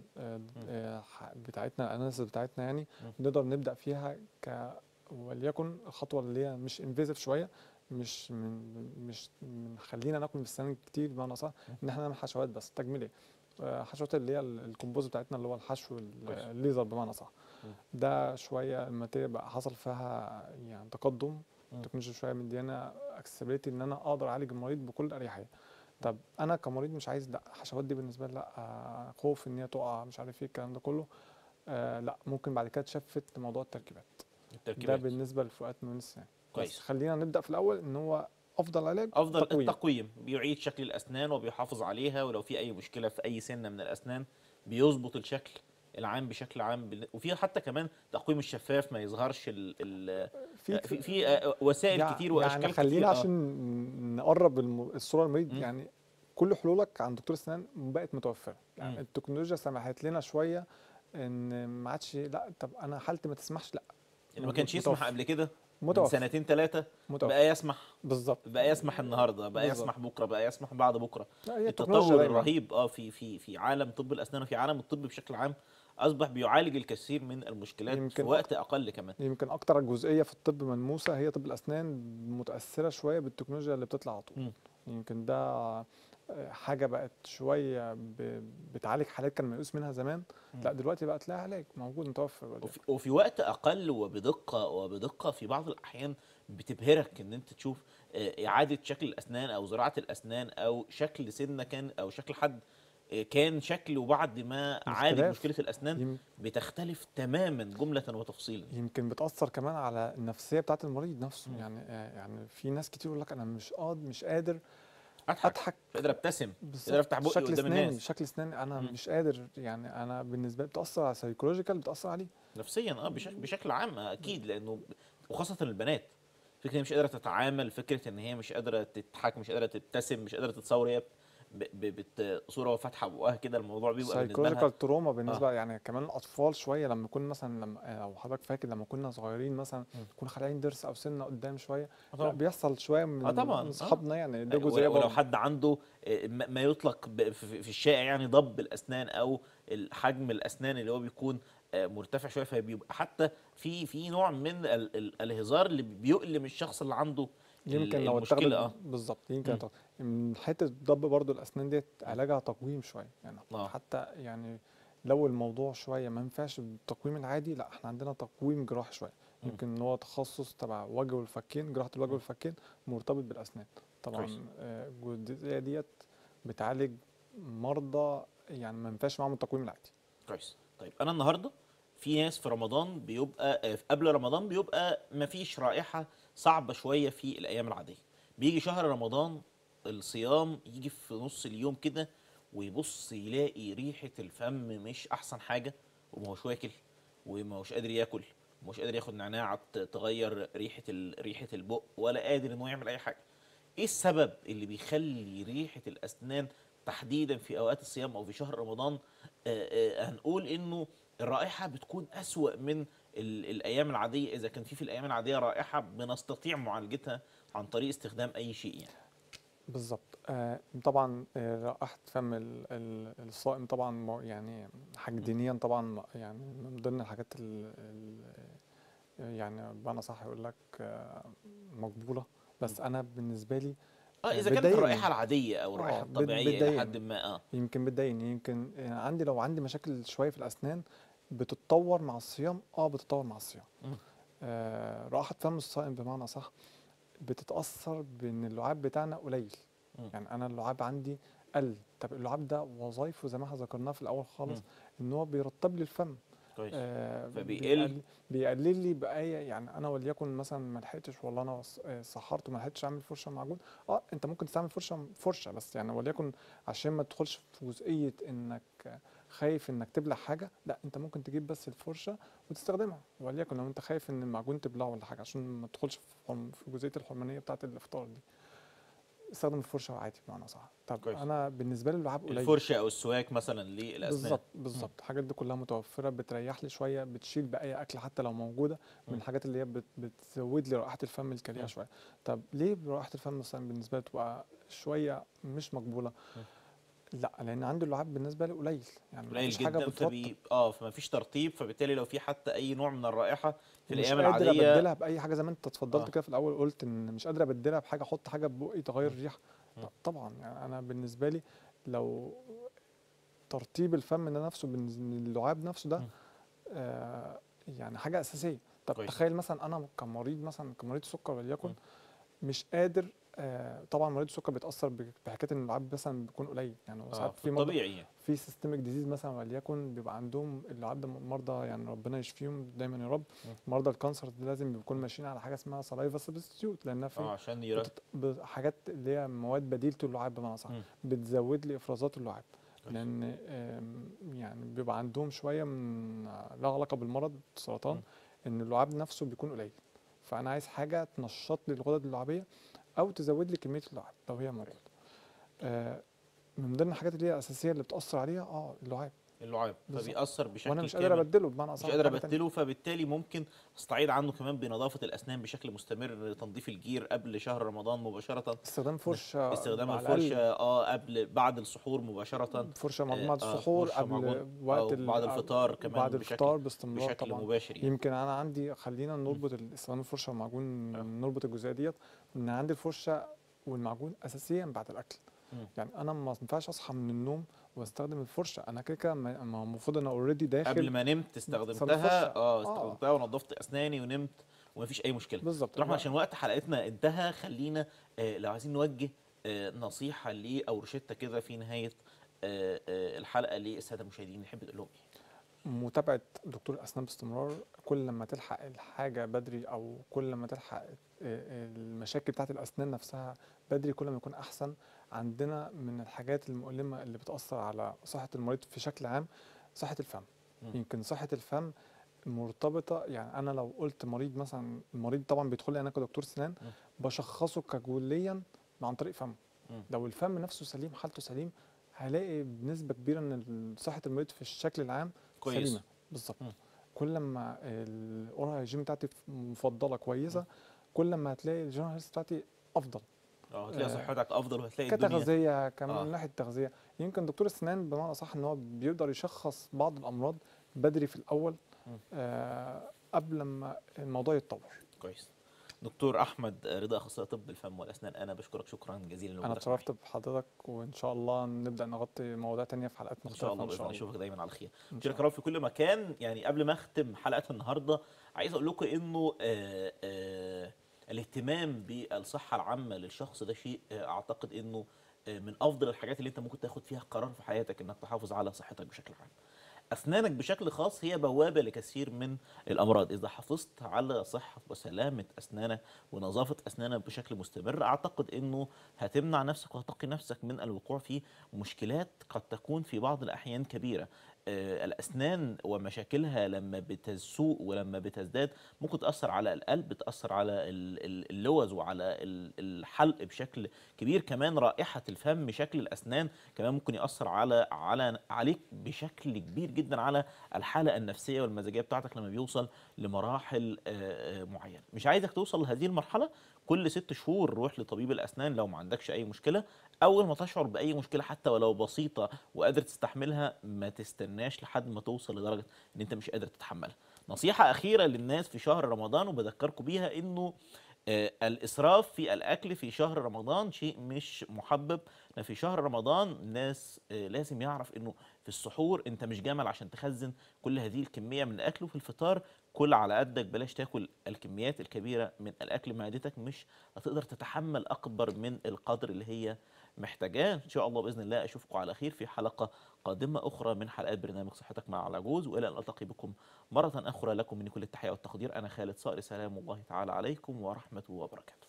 بتاعتنا الاناليسيس بتاعتنا يعني
مم.
نقدر نبدا فيها ك وليكن الخطوه اللي هي مش انفيزيف شويه مش من مش من خلينا ناكل في السنان كتير بمعنى صح ان احنا نعمل حشوات بس تجميليه آه، حشوات اللي هي ال- الكومبوز بتاعتنا اللي هو الحشو ال-
كويس.
الليزر بمعنى صح ده شويه لما تبقى حصل فيها يعني تقدم
مم.
التكنولوجيا شويه مديانا اكسبيليتي ان انا اقدر اعالج المريض بكل اريحيه طب انا كمريض مش عايز لا الحشوات دي بالنسبه لي لا آه، خوف ان هي تقع مش عارف ايه الكلام ده كله آه لا ممكن بعد كده تشفت موضوع التركيبات ده
التركيبات
بالنسبه لفئات من السن
كويس.
بس خلينا نبدا في الاول ان هو افضل علاج
افضل
تقويم.
التقويم بيعيد شكل الاسنان وبيحافظ عليها ولو في اي مشكله في اي سنه من الاسنان بيظبط الشكل العام بشكل عام بال- وفي حتى كمان تقويم الشفاف ما يظهرش ال ال
في
في في آه، وسائل
يع-
كتير واشكال
يعني
كتير
خلينا
آه.
عشان نقرب الم- الصوره للمريض
مم.
يعني كل حلولك عند دكتور اسنان بقت متوفره يعني
مم.
التكنولوجيا سمحت لنا شويه ان ما عادش لا طب انا حالتي ما تسمحش لا
اللي ما كانش يسمح
متوفر.
قبل كده من
متوفر
سنتين ثلاثه
متوفر
بقى يسمح
بالظبط
بقى يسمح النهارده بقى
بالظبط.
يسمح بكره بقى يسمح بعد بكره
لا، هي التكنولوجيا
التطور
دايما.
الرهيب اه في في في عالم طب الاسنان وفي عالم الطب بشكل عام اصبح بيعالج الكثير من المشكلات في
يمكن
وقت اقل كمان
يمكن اكتر جزئيه في الطب ملموسه هي طب الاسنان متاثره شويه بالتكنولوجيا اللي بتطلع على طول
مم.
يمكن ده آه، حاجه بقت شويه ب- بتعالج حالات كان ميؤوس منها زمان
مم.
لا دلوقتي بقت لها علاج موجود متوفر دلوقتي.
وفي, وفي وقت اقل وبدقه وبدقه في بعض الاحيان بتبهرك ان انت تشوف آه، اعاده شكل الاسنان او زراعه الاسنان او شكل سنه كان او شكل حد آه، كان شكله بعد ما عالج
اختلاف.
مشكله الاسنان
يم-
بتختلف تماما جمله وتفصيلا
يمكن بتأثر كمان على النفسية بتاعت المريض نفسه
مم.
يعني آه، يعني في ناس كتير يقول لك انا مش قادر مش قادر
اضحك
اضحك
مش قادر ابتسم
بالظبط.
قادر افتح بقي
شكل
قدام
اسناني
الناس
شكل اسناني انا
مم.
مش قادر يعني انا بالنسبه لي بتأثر على سايكولوجيكال بتأثر عليه
نفسيا اه بشكل, بشكل عام اكيد لانه وخاصه البنات فكره ان هي مش قادره تتعامل فكره ان هي مش قادره تضحك مش قادره تبتسم مش قادره تتصور هي ب- ب- بت صوره فاتحه بقها كده الموضوع بيبقى بالنسبه لها
سايكولوجيكال تروما بالنسبه يعني كمان الاطفال شويه لما كنا مثلا لما آه، لو حضرتك فاكر لما كنا صغيرين مثلا
مم.
كنا خالعين ضرس او سنه قدام شويه
آه
لا
طبعاً.
بيحصل شويه من
آه طبعاً،
من
آه.
اصحابنا يعني ده
ولو
جزئيه
ولو
برضه.
حد عنده آه، ما ما يطلق ب- في في الشائع يعني ضب الاسنان او حجم الاسنان اللي هو بيكون آه، مرتفع شويه فبيبقى حتى في في نوع من ال ال الهزار اللي بيؤلم الشخص اللي عنده ال-
يمكن لو
المشكله اه
اتاخدت بالظبط يمكن
مم.
اتاخدت. من حته ضب برضو الاسنان ديت علاجها تقويم شويه يعني
آه.
حتى يعني لو الموضوع شويه ما ينفعش بالتقويم العادي لا احنا عندنا تقويم جراحي شويه
مم.
يمكن ان هو تخصص تبع وجه والفكين جراحه الوجه
مم.
والفكين مرتبط بالاسنان
كويس.
طبعا آه، الجزئيه ديت بتعالج مرضى يعني ما ينفعش معاهم التقويم العادي
كويس طيب انا النهارده في ناس في رمضان بيبقى آه، قبل رمضان بيبقى مفيش رائحه صعبه شويه في الايام العاديه بيجي شهر رمضان الصيام يجي في نص اليوم كده ويبص يلاقي ريحه الفم مش احسن حاجه وما هوش واكل وما هوش قادر ياكل مش قادر ياخد نعناع ت- تغير ريحه ال- ريحه البق ولا قادر انه يعمل اي حاجه ايه السبب اللي بيخلي ريحه الاسنان تحديدا في اوقات الصيام او في شهر رمضان آه، آه، هنقول انه الرائحه بتكون اسوا من ال- الايام العاديه اذا كان في في الايام العاديه رائحه بنستطيع معالجتها عن طريق استخدام اي شيء يعني
بالظبط آه طبعا آه، رائحة فم ال- ال- الصائم طبعا مو- يعني حاجة دينيا طبعا م- يعني من ضمن الحاجات ال ال يعني بمعنى صح يقول لك آه، مقبولة بس أنا بالنسبة لي
اه اذا كانت
بتضايقني.
الرائحه العاديه او
آه،
الرائحه
بت-
الطبيعيه الى
بتضايقني.
حد ما اه
يمكن بتضايقني يمكن آه، عندي لو عندي مشاكل شوية في الأسنان بتتطور مع الصيام اه بتتطور مع الصيام
مم.
آه رائحة فم الصائم بمعنى صح بتتأثر بإن اللعاب بتاعنا قليل
مم.
يعني أنا اللعاب عندي قل طب اللعاب ده وظايفه زي ما احنا ذكرناها في الأول خالص
مم.
إن هو بيرطب لي الفم
كويس
آه
فبيقل.
بيقل- بيقلل لي بأي يعني أنا وليكن مثلا ما لحقتش والله أنا ص- آه، سحرت وما لحقتش أعمل فرشة معجون أه أنت ممكن تستعمل فرشة فرشة بس يعني وليكن عشان ما تدخلش في جزئية إنك خايف إنك تبلع حاجة لا أنت ممكن تجيب بس الفرشة وتستخدمها وليكن لو أنت خايف إن المعجون تبلعه ولا حاجة عشان ما تدخلش في حرم- في جزئية الحرمانية بتاعة الإفطار دي استخدم الفرشة عادي بمعنى صح طب
كويس.
أنا بالنسبة لي اللعاب قليل
الفرشه او السواك مثلا للاسنان
بالظبط بالظبط الحاجات دي كلها متوفره بتريح لي شويه بتشيل باي اكل حتى لو موجوده من
مم.
الحاجات اللي هي بت بتزود لي رائحه الفم الكريهه
مم.
شويه طب ليه رائحه الفم مثلا بالنسبه لي تبقى شويه مش مقبوله
مم.
لا لان عندي اللعاب بالنسبه لي قليل يعني
قليل
مفيش حاجه
جدا
بترطب
فبي اه فما فيش ترطيب فبالتالي لو في حتى اي نوع من الرائحه في
مش
الايام
قادر
العاديه
ابدلها باي حاجه زي ما انت اتفضلت
آه.
كده في الاول قلت ان مش قادر ابدلها بحاجه احط حاجه ببقي تغير
مم.
الريحه
مم.
ط- طبعا يعني انا بالنسبه لي لو ترطيب الفم ده نفسه بالنسبه للعاب نفسه ده
مم.
آه يعني حاجه اساسيه طب
كويس.
تخيل مثلا انا كمريض مثلا كمريض سكر وليكن
م.
مش قادر آه طبعا مريض السكر بيتاثر ب- بحكايه ان اللعاب مثلا بيكون قليل يعني هو
اه
ساعات
في
في مرضى
الطبيعي يعني
في سيستميك ديزيز مثلا وليكن بيبقى عندهم اللعاب ده مرضى يعني ربنا يشفيهم دايما يا رب
م.
مرضى الكانسر دي لازم بيكونوا ماشيين على حاجه اسمها سلايفا سبستيوت لانها في
اه عشان يرا
بتت- ب- حاجات اللي هي مواد بديله اللعاب بمعنى صح
مم.
بتزود لي افرازات اللعاب
كويس.
لان آم، يعني بيبقى عندهم شويه من لها علاقه بالمرض السرطان
مم.
ان اللعاب نفسه بيكون قليل فانا عايز حاجه تنشط لي الغدد اللعابيه او تزود لي كميه اللعاب لو هي موجوده آه، من ضمن الحاجات اللي هي اساسيه اللي بتاثر عليها اه اللعاب
اللعاب
بالظبط.
فبيأثر بشكل
وانا مش قادر
كامل.
ابدله بمعنى
مش
اصح
قادر
حاجة تانية.
ابدله فبالتالي ممكن استعيد عنه كمان بنظافه الاسنان بشكل مستمر تنظيف الجير قبل شهر رمضان مباشره
استخدام فرشه
استخدام
على الأقل
الفرشه اه قبل بعد السحور مباشره
فرشه مع
آه،
بعد
آه،
السحور
فرشة
قبل
معجون
وقت
أو
ال-
بعد الفطار كمان
بعد
بشكل-
الفطار باستمرار
بشكل
طبعا
مباشر يعني
يمكن انا عندي خلينا نربط ال- استخدام الفرشه والمعجون
آه.
نربط الجزئيه ديت ان عندي الفرشه والمعجون اساسيا بعد الاكل
مم.
يعني انا ما ينفعش اصحى من النوم واستخدم الفرشه انا كده كده ما ما هو المفروض انا اوريدي داخل
قبل ما نمت
استخدام
استخدمتها
فرشة.
اه
آه.
استخدمتها ونظفت اسناني ونمت ومفيش اي مشكله
بالظبط
رحمة عشان وقت حلقتنا انتهى خلينا آه لو عايزين نوجه آه نصيحه ليه او روشته كده في نهايه آه آه الحلقه للساده المشاهدين نحب تقول لهم ايه
متابعه دكتور الاسنان باستمرار كل لما تلحق الحاجه بدري او كل لما تلحق آه، المشاكل بتاعت الاسنان نفسها بدري كل ما يكون احسن عندنا من الحاجات المؤلمه اللي بتاثر على صحه المريض في شكل عام صحه الفم
مم.
يمكن صحه الفم مرتبطه يعني انا لو قلت مريض مثلا المريض طبعا بيدخل لي انا كدكتور سنان
مم.
بشخصه كجوليا عن طريق فم
مم.
لو الفم نفسه سليم حالته سليم هلاقي بنسبه كبيره ان صحه المريض في الشكل العام
كويس
سليمه بالظبط
مم.
كل ما الاورال هيجين بتاعتي مفضله كويسه كل ما هتلاقي الجنرال هيلث بتاعتي افضل
اه هتلاقي
آه،
صحتك افضل وهتلاقي الدنيا
كتغذيه كمان
آه.
من ناحيه التغذيه يمكن دكتور السنان بمعنى صح ان هو بيقدر يشخص بعض الامراض بدري في الاول
مم.
آه قبل ما الموضوع يتطور
كويس دكتور احمد رضا اخصائي طب الفم والاسنان انا بشكرك شكرا جزيلا
انا
لوجودك
اتشرفت بحضرتك وان شاء الله نبدا نغطي مواضيع تانية في حلقات
معايا. ان شاء
مختلفه
الله باذن الله اشوفك دايما على خير
إن شاء
مشاهدينا الكرام في كل مكان يعني قبل ما اختم حلقه النهارده عايز اقول لكم انه آه آه الاهتمام بالصحه العامه للشخص ده شيء آه اعتقد انه آه من افضل الحاجات اللي انت ممكن تاخد فيها قرار في حياتك انك تحافظ على صحتك بشكل عام اسنانك بشكل خاص هي بوابه لكثير من الامراض اذا حافظت على صحه وسلامه اسنانك ونظافه اسنانك بشكل مستمر اعتقد انه هتمنع نفسك وهتقي نفسك من الوقوع في مشكلات قد تكون في بعض الاحيان كبيره آه، الاسنان ومشاكلها لما بتسوء ولما بتزداد ممكن تاثر على القلب تاثر على ال- ال- اللوز وعلى ال- الحلق بشكل كبير كمان رائحه الفم شكل الاسنان كمان ممكن ياثر على على عليك بشكل كبير جدا على الحاله النفسيه والمزاجيه بتاعتك لما بيوصل لمراحل آه، آه، معينه مش عايزك توصل لهذه المرحله كل ست شهور روح لطبيب الاسنان لو ما عندكش اي مشكله اول ما تشعر باي مشكله حتى ولو بسيطه وقادر تستحملها ما تستناش لحد ما توصل لدرجه ان انت مش قادر تتحملها نصيحه اخيره للناس في شهر رمضان وبذكركم بيها انه آه، الاسراف في الاكل في شهر رمضان شيء مش محبب إن في شهر رمضان الناس آه، لازم يعرف انه في السحور انت مش جمل عشان تخزن كل هذه الكميه من الاكل وفي الفطار كل على قدك بلاش تاكل الكميات الكبيره من الاكل معدتك مش هتقدر تتحمل اكبر من القدر اللي هي محتاجاه ان شاء الله باذن الله اشوفكم على خير في حلقه قادمه اخرى من حلقات برنامج صحتك مع العجوز والى ان التقي بكم مره اخرى لكم من كل التحيه والتقدير انا خالد صقر سلام الله تعالى عليكم ورحمته وبركاته